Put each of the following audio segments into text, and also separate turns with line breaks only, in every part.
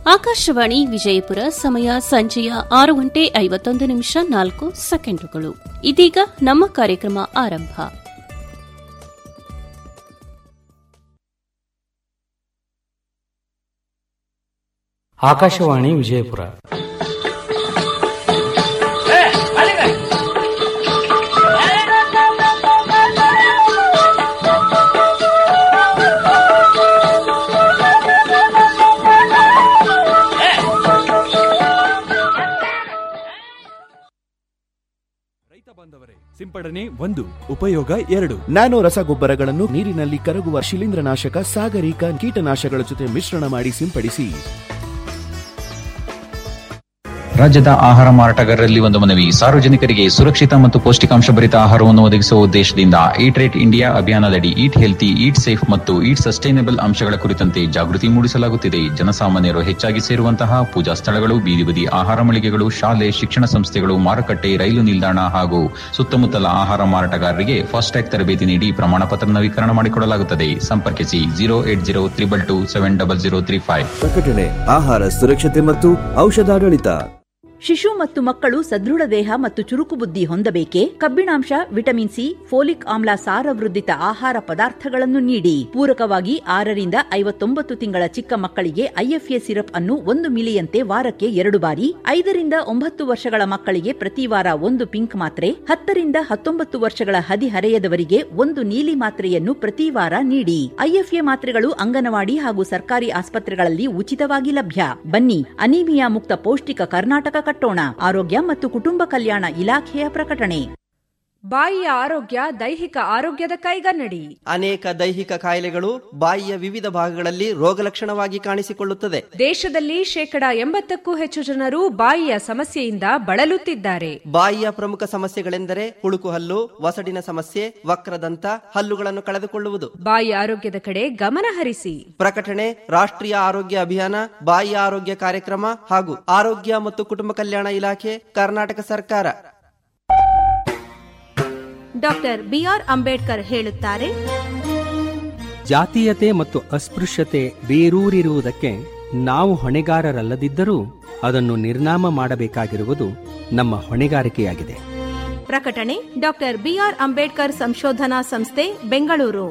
ಆಕಾಶವಾಣಿ ವಿಜಯಪುರ ಸಮಯ ಸಂಜೆಯ ಆರು ಗಂಟೆ ಐವತ್ತೊಂದು ನಿಮಿಷ ನಾಲ್ಕು ಸೆಕೆಂಡುಗಳು ಇದೀಗ ನಮ್ಮ ಕಾರ್ಯಕ್ರಮ ಆರಂಭ
ಆಕಾಶವಾಣಿ ವಿಜಯಪುರ
ರೈತ ಬಾಂಧವರೇ ಸಿಂಪಡಣೆ ಒಂದು ಉಪಯೋಗ ಎರಡು
ನ್ಯಾನೋ ರಸಗೊಬ್ಬರಗಳನ್ನು ನೀರಿನಲ್ಲಿ ಕರಗುವ ಶಿಲೀಂಧ್ರನಾಶಕ ಸಾಗರಿಕ ಕೀಟನಾಶಕಗಳ ಜೊತೆ ಮಿಶ್ರಣ ಮಾಡಿ ಸಿಂಪಡಿಸಿ
ರಾಜ್ಯದ ಆಹಾರ ಮಾರಾಟಗಾರರಲ್ಲಿ ಒಂದು ಮನವಿ ಸಾರ್ವಜನಿಕರಿಗೆ ಸುರಕ್ಷಿತ ಮತ್ತು ಪೌಷ್ಟಿಕಾಂಶ ಭರಿತ ಆಹಾರವನ್ನು ಒದಗಿಸುವ ಉದ್ದೇಶದಿಂದ ಈಟ್ ರೇಟ್ ಇಂಡಿಯಾ ಅಭಿಯಾನದಡಿ ಈಟ್ ಹೆಲ್ತಿ ಈಟ್ ಸೇಫ್ ಮತ್ತು ಈಟ್ ಸಸ್ಟೈನಬಲ್ ಅಂಶಗಳ ಕುರಿತಂತೆ ಜಾಗೃತಿ ಮೂಡಿಸಲಾಗುತ್ತಿದೆ ಜನಸಾಮಾನ್ಯರು ಹೆಚ್ಚಾಗಿ ಸೇರುವಂತಹ ಪೂಜಾ ಸ್ಥಳಗಳು ಬೀದಿ ಬದಿ ಆಹಾರ ಮಳಿಗೆಗಳು ಶಾಲೆ ಶಿಕ್ಷಣ ಸಂಸ್ಥೆಗಳು ಮಾರುಕಟ್ಟೆ ರೈಲು ನಿಲ್ದಾಣ ಹಾಗೂ ಸುತ್ತಮುತ್ತಲ ಆಹಾರ ಮಾರಾಟಗಾರರಿಗೆ ಫಾಸ್ಟ್ಯಾಗ್ ತರಬೇತಿ ನೀಡಿ ಪ್ರಮಾಣ ಪತ್ರ ನವೀಕರಣ ಮಾಡಿಕೊಡಲಾಗುತ್ತದೆ ಸಂಪರ್ಕಿಸಿ zero eight zero triple two seven double zero three five
ಪ್ರಕಟಣೆ ಆಹಾರ ಸುರಕ್ಷತೆ ಮತ್ತು ಔಷಧಾಡಳಿತ
ಶಿಶು ಮತ್ತು ಮಕ್ಕಳು ಸದೃಢ ದೇಹ ಮತ್ತು ಚುರುಕು ಬುದ್ಧಿ ಹೊಂದಬೇಕೆ ಕಬ್ಬಿಣಾಂಶ ವಿಟಮಿನ್ ಸಿ ಫೋಲಿಕ್ ಆಮ್ಲ ಸಾರವೃದ್ಧಿತ ಆಹಾರ ಪದಾರ್ಥಗಳನ್ನು ನೀಡಿ ಪೂರಕವಾಗಿ ಆರರಿಂದ ಐವತ್ತೊಂಬತ್ತು ತಿಂಗಳ ಚಿಕ್ಕ ಮಕ್ಕಳಿಗೆ ಐಎಫ್ಎ ಸಿರಪ್ ಅನ್ನು ಒಂದು ಮಿಲಿಯಂತೆ ವಾರಕ್ಕೆ ಎರಡು ಬಾರಿ ಐದರಿಂದ ಒಂಬತ್ತು ವರ್ಷಗಳ ಮಕ್ಕಳಿಗೆ ಪ್ರತಿ ವಾರ ಒಂದು ಪಿಂಕ್ ಮಾತ್ರೆ ಹತ್ತರಿಂದ ಹತ್ತೊಂಬತ್ತು ವರ್ಷಗಳ ಹದಿಹರೆಯದವರಿಗೆ ಒಂದು ನೀಲಿ ಮಾತ್ರೆಯನ್ನು ಪ್ರತಿ ವಾರ ನೀಡಿ ಐಎಫ್ಎ ಮಾತ್ರೆಗಳು ಅಂಗನವಾಡಿ ಹಾಗೂ ಸರ್ಕಾರಿ ಆಸ್ಪತ್ರೆಗಳಲ್ಲಿ ಉಚಿತವಾಗಿ ಲಭ್ಯ ಬನ್ನಿ ಅನೀಮಿಯಾ ಮುಕ್ತ ಪೌಷ್ಟಿಕ ಕರ್ನಾಟಕ ಕಟ್ಟೋಣ ಆರೋಗ್ಯ ಮತ್ತು ಕುಟುಂಬ ಕಲ್ಯಾಣ ಇಲಾಖೆಯ ಪ್ರಕಟಣೆ
ಬಾಯಿಯ ಆರೋಗ್ಯ ದೈಹಿಕ ಆರೋಗ್ಯದ ಕೈಗನ್ನಡಿ
ಅನೇಕ ದೈಹಿಕ ಕಾಯಿಲೆಗಳು ಬಾಯಿಯ ವಿವಿಧ ಭಾಗಗಳಲ್ಲಿ ರೋಗಲಕ್ಷಣವಾಗಿ ಕಾಣಿಸಿಕೊಳ್ಳುತ್ತದೆ
ದೇಶದಲ್ಲಿ ಶೇಕಡ ಎಂಬತ್ತಕ್ಕೂ ಹೆಚ್ಚು ಜನರು ಬಾಯಿಯ ಸಮಸ್ಯೆಯಿಂದ ಬಳಲುತ್ತಿದ್ದಾರೆ
ಬಾಯಿಯ ಪ್ರಮುಖ ಸಮಸ್ಯೆಗಳೆಂದರೆ ಹುಳುಕು ಹಲ್ಲು ವಸಡಿನ ಸಮಸ್ಯೆ ವಕ್ರದಂತ ಹಲ್ಲುಗಳನ್ನು ಕಳೆದುಕೊಳ್ಳುವುದು
ಬಾಯಿ ಆರೋಗ್ಯದ ಕಡೆ ಗಮನ ಹರಿಸಿ
ಪ್ರಕಟಣೆ ರಾಷ್ಟ್ರೀಯ ಆರೋಗ್ಯ ಅಭಿಯಾನ ಬಾಯಿಯ ಆರೋಗ್ಯ ಕಾರ್ಯಕ್ರಮ ಹಾಗೂ ಆರೋಗ್ಯ ಮತ್ತು ಕುಟುಂಬ ಕಲ್ಯಾಣ ಇಲಾಖೆ ಕರ್ನಾಟಕ ಸರ್ಕಾರ
ಡಾಕ್ಟರ್ ಬಿಆರ್ ಅಂಬೇಡ್ಕರ್ ಹೇಳುತ್ತಾರೆ
ಜಾತೀಯತೆ ಮತ್ತು ಅಸ್ಪೃಶ್ಯತೆ ಬೇರೂರಿರುವುದಕ್ಕೆ ನಾವು ಹೊಣೆಗಾರರಲ್ಲದಿದ್ದರೂ ಅದನ್ನು ನಿರ್ನಾಮ ಮಾಡಬೇಕಾಗಿರುವುದು ನಮ್ಮ ಹೊಣೆಗಾರಿಕೆಯಾಗಿದೆ
ಪ್ರಕಟಣೆ ಡಾಕ್ಟರ್ ಬಿಆರ್ ಅಂಬೇಡ್ಕರ್ ಸಂಶೋಧನಾ ಸಂಸ್ಥೆ ಬೆಂಗಳೂರು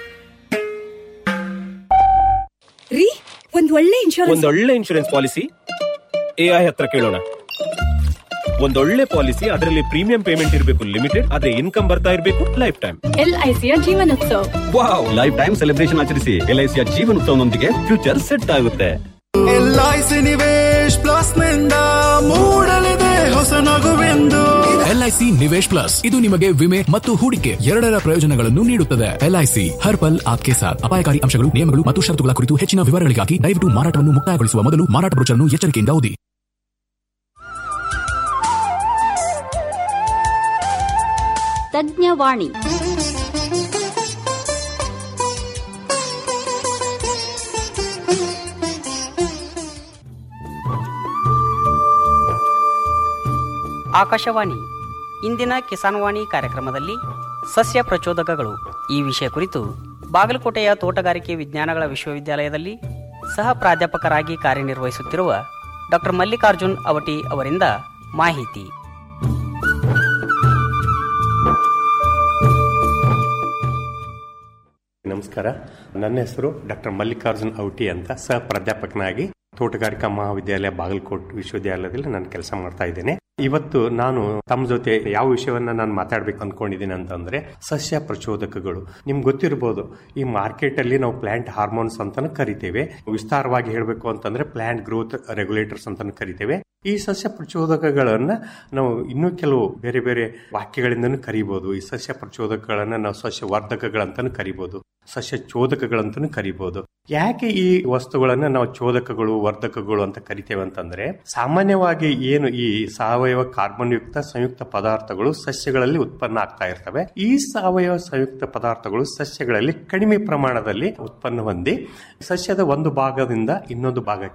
ರೀ ಒಂದ್ ಒಳ್ಳೆ ಇನ್ಶೂರೆನ್ಸ್
ಒಂದೊಳ್ಳೆ ಇನ್ಶೂರೆನ್ಸ್ ಪಾಲಿಸಿ ಎಐ ಹತ್ರ ಕೇಳೋಣ ಒಂದೊಳ್ಳೆ ಪಾಲಿಸಿ ಅದರಲ್ಲಿ ಪ್ರೀಮಿಯಂ ಪೇಮೆಂಟ್ ಇರಬೇಕು ಲಿಮಿಟೆಡ್ ಆದ್ರೆ ಇನ್ಕಮ್ ಬರ್ತಾ ಇರಬೇಕು ಲೈಫ್ ಟೈಮ್
ಎಲ್ಐಸಿಯ Jeevanotsav
wow life time celebration ಆಚರಿಸಿ ಎಲ್ಐಸಿಯ ಜೀವನೋತ್ಸವನೊಂದಿಗೆ ಫ್ಯೂಚರ್ ಸೆಟ್ ಆಗುತ್ತೆ
ಎಲ್ಐಸಿ ನಿವೇಶ್ ಪ್ಲಸ್ ನಿಂದ ಮೂಡಲಿದೆ ಹೊಸ ನಗುವೆಂದು
ಎಲ್ಐಸಿ ನಿವೇಶ್ ಪ್ಲಸ್ ಇದು ನಿಮಗೆ ವಿಮೆ ಮತ್ತು ಹೂಡಿಕೆ ಎರಡರ ಪ್ರಯೋಜನಗಳನ್ನು ನೀಡುತ್ತದೆ ಎಲ್ಐಸಿ ಹರ್ ಪಲ್ ಆಪ್ಕೆ ಸಾಥ್ ಅಪಾಯಕಾರಿ ಅಂಶಗಳು ನಿಯಮಗಳು ಮತ್ತು ಷರತ್ತುಗಳ ಕುರಿತು ಹೆಚ್ಚಿನ ವಿವರಗಳಿಗಾಗಿ ದಯವಿಟ್ಟು ಮಾರಾಟವನ್ನು ಮುಕ್ತಾಯಗೊಳಿಸುವ ಮೊದಲು ಮಾರಾಟ ಬ್ರೋಚರ್ನ್ನು ಎಚ್ಚರಿಕೆಯಿಂದ ಓದಿ
ತಜ್ಞವಾಣಿ
ಆಕಾಶವಾಣಿ ಇಂದಿನ ಕಿಸಾನ್ವಾಣಿ ಕಾರ್ಯಕ್ರಮದಲ್ಲಿ ಸಸ್ಯ ಪ್ರಚೋದಕಗಳು ಈ ವಿಷಯ ಕುರಿತು ಬಾಗಲಕೋಟೆಯ ತೋಟಗಾರಿಕೆ ವಿಜ್ಞಾನಗಳ ವಿಶ್ವವಿದ್ಯಾಲಯದಲ್ಲಿ ಸಹ ಪ್ರಾಧ್ಯಾಪಕರಾಗಿ ಕಾರ್ಯನಿರ್ವಹಿಸುತ್ತಿರುವ ಡಾಕ್ಟರ್ ಮಲ್ಲಿಕಾರ್ಜುನ್ ಅವಟಿ ಅವರಿಂದ ಮಾಹಿತಿ
ನಮಸ್ಕಾರ ನನ್ನ ಹೆಸರು ಡಾಕ್ಟರ್ ಮಲ್ಲಿಕಾರ್ಜುನ್ ಔಟಿ ಅಂತ ಸಹ ಪ್ರಾಧ್ಯಾಪಕನಾಗಿ ತೋಟಗಾರಿಕಾ ಮಹಾವಿದ್ಯಾಲಯ ಬಾಗಲಕೋಟ್ ವಿಶ್ವವಿದ್ಯಾಲಯದಲ್ಲಿ ನಾನು ಕೆಲಸ ಮಾಡ್ತಾ ಇದ್ದೇನೆ ಇವತ್ತು ನಾನು ತಮ್ಮ ಜೊತೆ ಯಾವ ವಿಷಯವನ್ನ ನಾನು ಮಾತಾಡ್ಬೇಕು ಅನ್ಕೊಂಡಿದ್ದೀನಿ ಅಂತಂದ್ರೆ ಸಸ್ಯ ಪ್ರಚೋದಕಗಳು ನಿಮ್ಗೆ ಗೊತ್ತಿರಬಹುದು ಈ ಮಾರ್ಕೆಟ್ ಅಲ್ಲಿ ನಾವು ಪ್ಲಾಂಟ್ ಹಾರ್ಮೋನ್ಸ್ ಅಂತಾನು ಕರಿತೇವೆ ವಿಸ್ತಾರವಾಗಿ ಹೇಳಬೇಕು ಅಂತಂದ್ರೆ ಪ್ಲಾಂಟ್ ಗ್ರೋತ್ ರೆಗ್ಯುಲೇಟರ್ಸ್ ಅಂತಾನು ಕರಿತೇವೆ ಈ ಸಸ್ಯ ಪ್ರಚೋದಕಗಳನ್ನ ನಾವು ಇನ್ನೂ ಕೆಲವು ಬೇರೆ ಬೇರೆ ವಾಕ್ಯಗಳಿಂದನೂ ಕರಿಬಹುದು ಈ ಸಸ್ಯ ಪ್ರಚೋದಕಗಳನ್ನ ನಾವು ಸಸ್ಯ ವರ್ಧಕಗಳಂತಾನು ಕರಿಬಹುದು ಸಸ್ಯ ಚೋದಕಗಳಂತಾನು ಕರಿಬಹುದು ಯಾಕೆ ಈ ವಸ್ತುಗಳನ್ನ ನಾವು ಚೋದಕಗಳು ವರ್ಧಕಗಳು ಅಂತ ಕರಿತೇವೆ ಅಂತಂದ್ರೆ ಸಾಮಾನ್ಯವಾಗಿ ಏನು ಈ ಸಾವಯವ ಕಾರ್ಬನ್ ಯುಕ್ತ ಸಂಯುಕ್ತ ಪದಾರ್ಥಗಳು ಸಸ್ಯಗಳಲ್ಲಿ ಉತ್ಪನ್ನ ಆಗ್ತಾ ಇರ್ತವೆ ಈ ಸಾವಯವ ಸಂಯುಕ್ತ ಪದಾರ್ಥಗಳು ಸಸ್ಯಗಳಲ್ಲಿ ಕಡಿಮೆ ಪ್ರಮಾಣದಲ್ಲಿ ಉತ್ಪನ್ನ ಹೊಂದಿ ಸಸ್ಯದ ಒಂದು ಭಾಗದಿಂದ ಇನ್ನೊಂದು ಭಾಗಕ್ಕೆ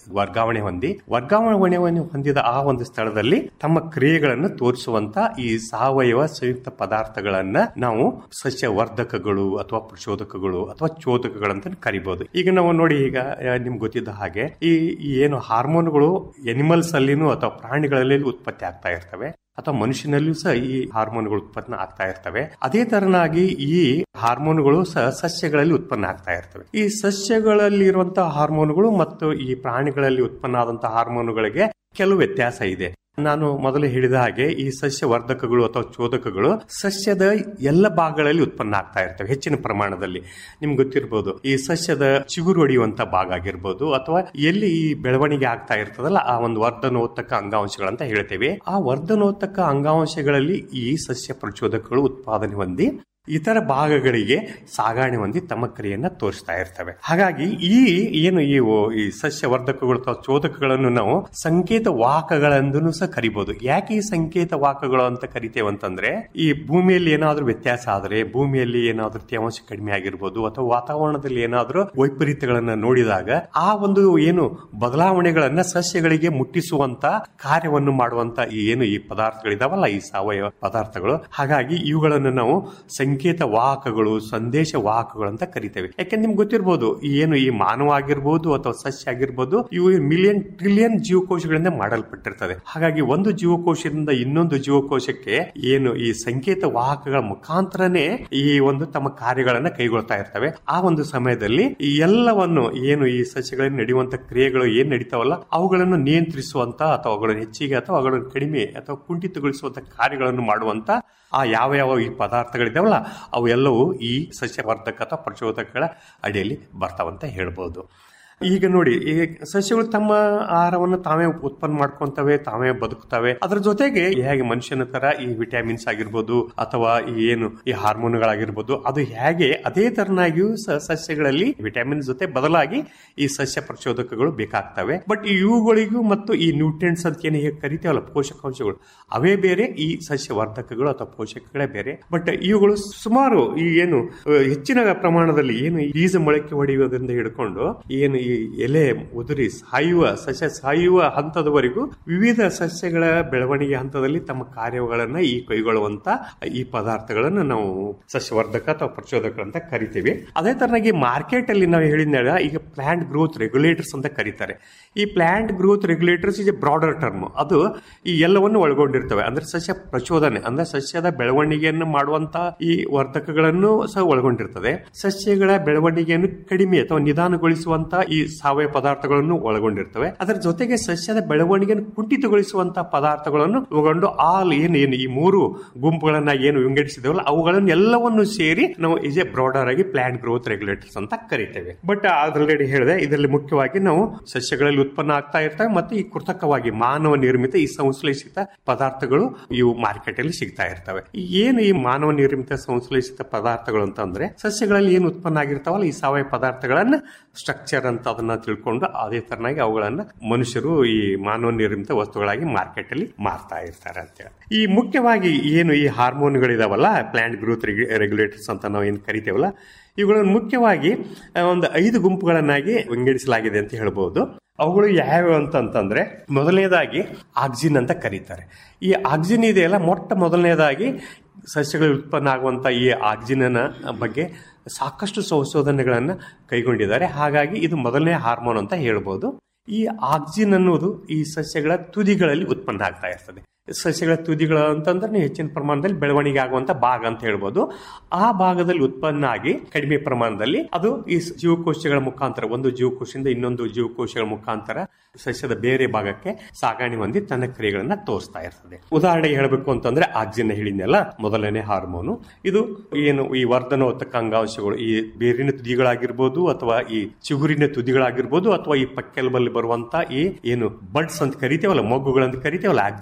ವರ್ಗಾವಣೆ ಹೊಂದಿ ವರ್ಗಾವಣೆಯನ್ನು ಹೊಂದಿದ ಆ ಒಂದು ಸ್ಥಳದಲ್ಲಿ ತಮ್ಮ ಕ್ರಿಯೆಗಳನ್ನು ತೋರಿಸುವಂತ ಈ ಸಾವಯವ ಸಂಯುಕ್ತ ಪದಾರ್ಥಗಳನ್ನ ನಾವು ಸಸ್ಯ ವರ್ಧಕಗಳು ಅಥವಾ ಪ್ರಚೋದಕಗಳು ಅಥವಾ ಚೋದಕಗಳಂತ ಕರಿಬಹುದು ಈಗ ನಾವು ನೋಡಿ ಈಗ ಆ, ನಿಮ್ಗೆ ಗೊತ್ತಿದ್ದ ಹಾಗೆ ಈ ಈ ಏನು ಹಾರ್ಮೋನ್ಗಳು ಎನಿಮಲ್ಸ್ ಅಲ್ಲಿನೂ ಅಥವಾ ಪ್ರಾಣಿಗಳಲ್ಲಿ ಉತ್ಪತ್ತಿ ಆಗ್ತಾ ಇರ್ತವೆ ಅಥವಾ ಮನುಷ್ಯನಲ್ಲಿಯೂ ಸಹ ಈ ಹಾರ್ಮೋನ್ಗಳು ಉತ್ಪನ್ನ ಆಗ್ತಾ ಇರ್ತವೆ ಅದೇ ತರನಾಗಿ ಈ ಹಾರ್ಮೋನ್ಗಳು ಸಹ ಸಸ್ಯಗಳಲ್ಲಿ ಉತ್ಪನ್ನ ಆಗ್ತಾ ಇರ್ತವೆ ಈ ಸಸ್ಯಗಳಲ್ಲಿ ಇರುವಂತಹ ಹಾರ್ಮೋನ್ಗಳು ಮತ್ತು ಈ ಪ್ರಾಣಿಗಳಲ್ಲಿ ಉತ್ಪನ್ನ ಆದಂತಹ ಹಾರ್ಮೋನುಗಳಿಗೆ ಕೆಲವು ವ್ಯತ್ಯಾಸ ಇದೆ ನಾನು ಮೊದಲು ಹೇಳಿದ ಹಾಗೆ ಈ ಸಸ್ಯ ವರ್ಧಕಗಳು ಅಥವಾ ಚೋದಕಗಳು ಸಸ್ಯದ ಎಲ್ಲ ಭಾಗಗಳಲ್ಲಿ ಉತ್ಪನ್ನ ಆಗ್ತಾ ಇರ್ತವೆ ಹೆಚ್ಚಿನ ಪ್ರಮಾಣದಲ್ಲಿ ನಿಮ್ಗೆ ಗೊತ್ತಿರಬಹುದು ಈ ಸಸ್ಯದ ಚಿಗುರು ಹೊಡೆಯುವಂತ ಭಾಗ ಆಗಿರ್ಬೋದು ಅಥವಾ ಎಲ್ಲಿ ಈ ಬೆಳವಣಿಗೆ ಆಗ್ತಾ ಇರ್ತದಲ್ಲ ಆ ಒಂದು ವರ್ಧನೋತ್ತಕ ಅಂಗಾಂಶಗಳಂತ ಹೇಳ್ತೇವೆ ಆ ವರ್ಧನೋತ್ತಕ ಅಂಗಾಂಶಗಳಲ್ಲಿ ಈ ಸಸ್ಯ ಪ್ರಚೋದಕಗಳು ಉತ್ಪಾದನೆ ಹೊಂದಿ ಇತರ ಭಾಗಗಳಿಗೆ ಸಾಗಾಣೆ ಹೊಂದಿ ತಮ್ಮ ಕ್ರಿಯೆಯನ್ನ ತೋರಿಸ್ತಾ ಇರ್ತವೆ ಹಾಗಾಗಿ ಈ ಏನು ಇವು ಈ ಸಸ್ಯ ವರ್ಧಕಗಳು ಅಥವಾ ಚೋದಕಗಳನ್ನು ನಾವು ಸಂಕೇತ ವಾಹಕಗಳೆಂದೂ ಸಹ ಕರಿಬಹುದು ಯಾಕೆ ಈ ಸಂಕೇತ ವಾಹಕಗಳು ಅಂತ ಕರಿತೇವೆ ಅಂತಂದ್ರೆ ಈ ಭೂಮಿಯಲ್ಲಿ ಏನಾದ್ರೂ ವ್ಯತ್ಯಾಸ ಆದ್ರೆ ಭೂಮಿಯಲ್ಲಿ ಏನಾದ್ರೂ ತೇವಾಂಶ ಕಡಿಮೆ ಆಗಿರ್ಬೋದು ಅಥವಾ ವಾತಾವರಣದಲ್ಲಿ ಏನಾದ್ರೂ ವೈಪರೀತ್ಯಗಳನ್ನ ನೋಡಿದಾಗ ಆ ಒಂದು ಏನು ಬದಲಾವಣೆಗಳನ್ನ ಸಸ್ಯಗಳಿಗೆ ಮುಟ್ಟಿಸುವಂತ ಕಾರ್ಯವನ್ನು ಮಾಡುವಂತ ಈ ಏನು ಈ ಪದಾರ್ಥಗಳಿದಾವಲ್ಲ ಈ ಸಾವಯವ ಪದಾರ್ಥಗಳು ಹಾಗಾಗಿ ಇವುಗಳನ್ನು ನಾವು ಸಂಕೇತ ವಾಹಕಗಳು ಸಂದೇಶ ವಾಹಕಗಳು ಅಂತ ಕರಿತೇವೆ ಯಾಕೆಂದ್ರೆ ನಿಮ್ಗೆ ಗೊತ್ತಿರ್ಬೋದು ಈ ಏನು ಈ ಮಾನವ ಆಗಿರ್ಬೋದು ಅಥವಾ ಸಸ್ಯ ಆಗಿರ್ಬೋದು ಇವು ಮಿಲಿಯನ್ ಟ್ರಿಲಿಯನ್ ಜೀವಕೋಶಗಳಿಂದ ಮಾಡಲ್ಪಟ್ಟಿರ್ತದೆ ಹಾಗಾಗಿ ಒಂದು ಜೀವಕೋಶದಿಂದ ಇನ್ನೊಂದು ಜೀವಕೋಶಕ್ಕೆ ಏನು ಈ ಸಂಕೇತ ವಾಹಕಗಳ ಮುಖಾಂತರನೇ ಈ ಒಂದು ತಮ್ಮ ಕಾರ್ಯಗಳನ್ನ ಕೈಗೊಳ್ತಾ ಇರ್ತವೆ ಆ ಒಂದು ಸಮಯದಲ್ಲಿ ಈ ಎಲ್ಲವನ್ನು ಏನು ಈ ಸಸ್ಯಗಳಲ್ಲಿ ನಡೆಯುವಂತ ಕ್ರಿಯೆಗಳು ಏನ್ ನಡೀತಾವಲ್ಲ ಅವುಗಳನ್ನು ನಿಯಂತ್ರಿಸುವಂತ ಅಥವಾ ಅವುಗಳನ್ನು ಹೆಚ್ಚಿಗೆ ಅಥವಾ ಅವುಗಳನ್ನು ಕಡಿಮೆ ಅಥವಾ ಕುಂಠಿತಗೊಳಿಸುವಂತ ಕಾರ್ಯಗಳನ್ನು ಮಾಡುವಂತ ಆ ಯಾವ ಯಾವ ಈ ಪದಾರ್ಥಗಳಿದಾವಲ್ಲ ಅವು ಎಲ್ಲವೂ ಈ ಸಸ್ಯವರ್ಧಕ ಅಥವಾ ಪ್ರಚೋದಕಗಳ ಅಡಿಯಲ್ಲಿ ಬರ್ತಾವಂತ ಹೇಳ್ಬೋದು ಈಗ ನೋಡಿ ಈ ಸಸ್ಯಗಳು ತಮ್ಮ ಆಹಾರವನ್ನು ತಾವೇ ಉತ್ಪನ್ನ ಮಾಡ್ಕೊಂತವೆ ತಾವೇ ಬದುಕ್ತವೆ ಅದರ ಜೊತೆಗೆ ಹೇಗೆ ಮನುಷ್ಯನ ತರ ಈ ವಿಟಮಿನ್ಸ್ ಆಗಿರ್ಬೋದು ಅಥವಾ ಈ ಏನು ಈ ಹಾರ್ಮೋನ್ಗಳಾಗಿರ್ಬೋದು ಅದು ಹೇಗೆ ಅದೇ ತರನಾಗಿಯೂ ಸ- ಸಸ್ಯಗಳಲ್ಲಿ ವಿಟಮಿನ್ ಜೊತೆ ಬದಲಾಗಿ ಈ ಸಸ್ಯ ಪ್ರಚೋದಕಗಳು ಬೇಕಾಗ್ತವೆ ಬಟ್ ಇವುಗಳಿಗೂ ಮತ್ತು ಈ ನ್ಯೂಟ್ರಿಯೆಂಟ್ಸ್ ಅಂತ ಏನು ಹೇಗೆ ಕರಿತೇವಲ್ಲ ಪೋಷಕಾಂಶಗಳು ಅವೇ ಬೇರೆ ಈ ಸಸ್ಯ ವರ್ಧಕಗಳು ಅಥವಾ ಪೋಷಕಗಳೇ ಬೇರೆ ಬಟ್ ಇವುಗಳು ಸುಮಾರು ಈ ಏನು ಅಹ್, ಹೆಚ್ಚಿನ ಪ್ರಮಾಣದಲ್ಲಿ ಏನು ಈ ಬೀಜ ಮೊಳಕೆ ಹೊಡೆಯುವುದರಿಂದ ಹಿಡ್ಕೊಂಡು ಏನು ಈ ಎಲೆ ಉದುರಿ ಸಾಯುವ ಸಸ್ಯ ಸಾಯುವ ಹಂತದವರೆಗೂ ವಿವಿಧ ಸಸ್ಯಗಳ ಬೆಳವಣಿಗೆ ಹಂತದಲ್ಲಿ ತಮ್ಮ ಕಾರ್ಯಗಳನ್ನ ಈ ಕೈಗೊಳ್ಳುವಂತ ಈ ಪದಾರ್ಥಗಳನ್ನು ನಾವು ಸಸ್ಯವರ್ಧಕ ಅಥವಾ ಪ್ರಚೋದಕಗಳು ಅಂತ ಕರಿತೀವಿ ಅದೇ ತರನಾಗಿ ಮಾರ್ಕೆಟ್ ಅಲ್ಲಿ ನಾವು ಹೇಳಿದ್ನಾಗ ಈಗ ಪ್ಲಾಂಟ್ ಗ್ರೋತ್ ರೆಗ್ಯುಲೇಟರ್ಸ್ ಅಂತ ಕರೀತಾರೆ ಈ plant growth regulators is a broader term ಅದು ಈ ಎಲ್ಲವನ್ನು ಒಳಗೊಂಡಿರ್ತವೆ ಅಂದ್ರೆ ಸಸ್ಯ ಪ್ರಚೋದನೆ ಅಂದ್ರೆ ಸಸ್ಯದ ಬೆಳವಣಿಗೆಯನ್ನು ಮಾಡುವಂತ ಈ ವರ್ಧಕಗಳನ್ನು ಸಹ ಒಳಗೊಂಡಿರ್ತದೆ ಸಸ್ಯಗಳ ಬೆಳವಣಿಗೆಯನ್ನು ಕಡಿಮೆ ಅಥವಾ ನಿಧಾನಗೊಳಿಸುವಂತ ಈ ಸಾವಯವ ಪದಾರ್ಥಗಳನ್ನು ಒಳಗೊಂಡಿರ್ತವೆ ಅದರ ಜೊತೆಗೆ ಸಸ್ಯದ ಬೆಳವಣಿಗೆಯನ್ನು ಕುಂಠಿತಗೊಳಿಸುವಂತಹ ಪದಾರ್ಥಗಳನ್ನು ಒಳಗೊಂಡು ಆಲ್ ಏನು ಏನು ಈ ಮೂರು ಗುಂಪುಗಳನ್ನ ಏನು ವಿಂಗಡಿಸಿದೇವಲ್ಲ ಅವುಗಳನ್ನು ಎಲ್ಲವನ್ನು ಸೇರಿ ನಾವು ಇಸ್ ಎ ಬ್ರಾಡರ್ ಆಗಿ ಪ್ಲಾಂಟ್ ಗ್ರೋತ್ ರೆಗ್ಯುಲೇಟರ್ಸ್ ಅಂತ ಕರಿತೇವೆ ಬಟ್ ಆಲ್ರೆಡಿ ಹೇಳಿದೆ ಇದರಲ್ಲಿ ಮುಖ್ಯವಾಗಿ ನಾವು ಸಸ್ಯಗಳಲ್ಲಿ ಉತ್ಪನ್ನ ಆಗ್ತಾ ಇರ್ತವೆ ಮತ್ತು ಈ ಕೃತಕವಾಗಿ ಮಾನವ ನಿರ್ಮಿತ ಈ ಸಂಶ್ಲೇಷಿತ ಪದಾರ್ಥಗಳು ಇವು ಮಾರ್ಕೆಟ್ ಅಲ್ಲಿ ಸಿಗ್ತಾ ಇರ್ತವೆ ಈ ಏನು ಈ ಮಾನವ ನಿರ್ಮಿತ ಸಂಶ್ಲೇಷಿತ ಪದಾರ್ಥಗಳು ಅಂತಂದ್ರೆ ಸಸ್ಯಗಳಲ್ಲಿ ಏನು ಉತ್ಪನ್ನ ಆಗಿರ್ತಾವಲ್ಲ ಈ ಸಾವಯವ ಪದಾರ್ಥಗಳನ್ನ ಸ್ಟ್ರಕ್ಚರ್ ಅಂತ ಅದನ್ನ ತಿಳ್ಕೊಂಡು ಅದೇ ತರನಾಗಿ ಅವುಗಳನ್ನ ಮನುಷ್ಯರು ಈ ಮಾನವ ನಿರ್ಮಿತ ವಸ್ತುಗಳಾಗಿ ಮಾರ್ಕೆಟ್ ಅಲ್ಲಿ ಮಾರ್ತಾ ಇರ್ತಾರೆ ಅಂತೇಳಿ ಈ ಮುಖ್ಯವಾಗಿ ಏನು ಈ ಹಾರ್ಮೋನ್ಗಳಿದಾವಲ್ಲ ಪ್ಲಾಂಟ್ ಗ್ರೋತ್ ರೆಗ್ಯುಲೇಟರ್ಸ್ ಅಂತ ನಾವು ಏನು ಕರಿತೇವಲ್ಲ ಇವುಗಳನ್ನು ಮುಖ್ಯವಾಗಿ ಆ, ಒಂದು ಐದು ಗುಂಪುಗಳನ್ನಾಗಿ ವಿಂಗಡಿಸಲಾಗಿದೆ ಅಂತ ಹೇಳ್ಬೋದು ಅವುಗಳು ಯಾವ್ಯಾವ ಅಂತಂತಂದ್ರೆ ಮೊದಲನೇದಾಗಿ ಆಕ್ಸಿನ್ ಅಂತ ಕರೀತಾರೆ ಈ ಆಕ್ಸಿನ್ ಇದೆಯಲ್ಲ ಮೊಟ್ಟ ಮೊದಲನೇದಾಗಿ ಸಸ್ಯಗಳಲ್ಲಿ ಉತ್ಪನ್ನ ಆಗುವಂತ ಈ ಆಕ್ಸಿನ ಬಗ್ಗೆ ಸಾಕಷ್ಟು ಸಂಶೋಧನೆಗಳನ್ನು ಕೈಗೊಂಡಿದ್ದಾರೆ ಹಾಗಾಗಿ ಇದು ಮೊದಲನೇ ಹಾರ್ಮೋನ್ ಅಂತ ಹೇಳ್ಬೋದು ಈ ಆಕ್ಸಿನ್ ಅನ್ನೋದು ಈ ಸಸ್ಯಗಳ ತುದಿಗಳಲ್ಲಿ ಉತ್ಪನ್ನ ಆಗ್ತಾ ಇರ್ತದೆ ಸಸ್ಯಗಳ ತುದಿಗಳು ಅಂತಂದ್ರೆ ನೀವು ಹೆಚ್ಚಿನ ಪ್ರಮಾಣದಲ್ಲಿ ಬೆಳವಣಿಗೆ ಆಗುವಂತ ಭಾಗ ಅಂತ ಹೇಳ್ಬೋದು ಆ ಭಾಗದಲ್ಲಿ ಉತ್ಪನ್ನ ಆಗಿ ಕಡಿಮೆ ಪ್ರಮಾಣದಲ್ಲಿ ಅದು ಈ ಜೀವಕೋಶಗಳ ಮುಖಾಂತರ ಒಂದು ಜೀವಕೋಶದಿಂದ ಇನ್ನೊಂದು ಜೀವಕೋಶಗಳ ಮುಖಾಂತರ ಸಸ್ಯದ ಬೇರೆ ಭಾಗಕ್ಕೆ ಸಾಗಾಣೆ ಹೊಂದಿ ತನ್ನ ಕ್ರಿಯೆಗಳನ್ನ ತೋರಿಸ್ತಾ ಇರ್ತದೆ ಉದಾಹರಣೆಗೆ ಹೇಳಬೇಕು ಅಂತಂದ್ರೆ ಆಕ್ಸಿನ್ ಹೇಳಿದ್ನಲ್ಲ ಮೊದಲನೇ ಹಾರ್ಮೋನು ಇದು ಏನು ಈ ವರ್ಧನೋತ್ತಕ ಅಂಗಾಂಶಗಳು ಈ ಬೇರಿನ ತುದಿಗಳಾಗಿರ್ಬೋದು ಅಥವಾ ಈ ಚಿಗುರಿನ ತುದಿಗಳಾಗಿರ್ಬೋದು ಅಥವಾ ಈ ಪಕ್ಕೆಲ್ಬಲ್ಲಿ ಬರುವಂತ ಈ ಏನು ಬಡ್ಸ್ ಅಂತ ಕರಿತೇವಲ್ಲ ಮೊಗ್ಗುಗಳಂತ ಕರಿತೇವಲ್ಲ ಆಕ್ಸಿಲರಿ ಬಡ್ಸ್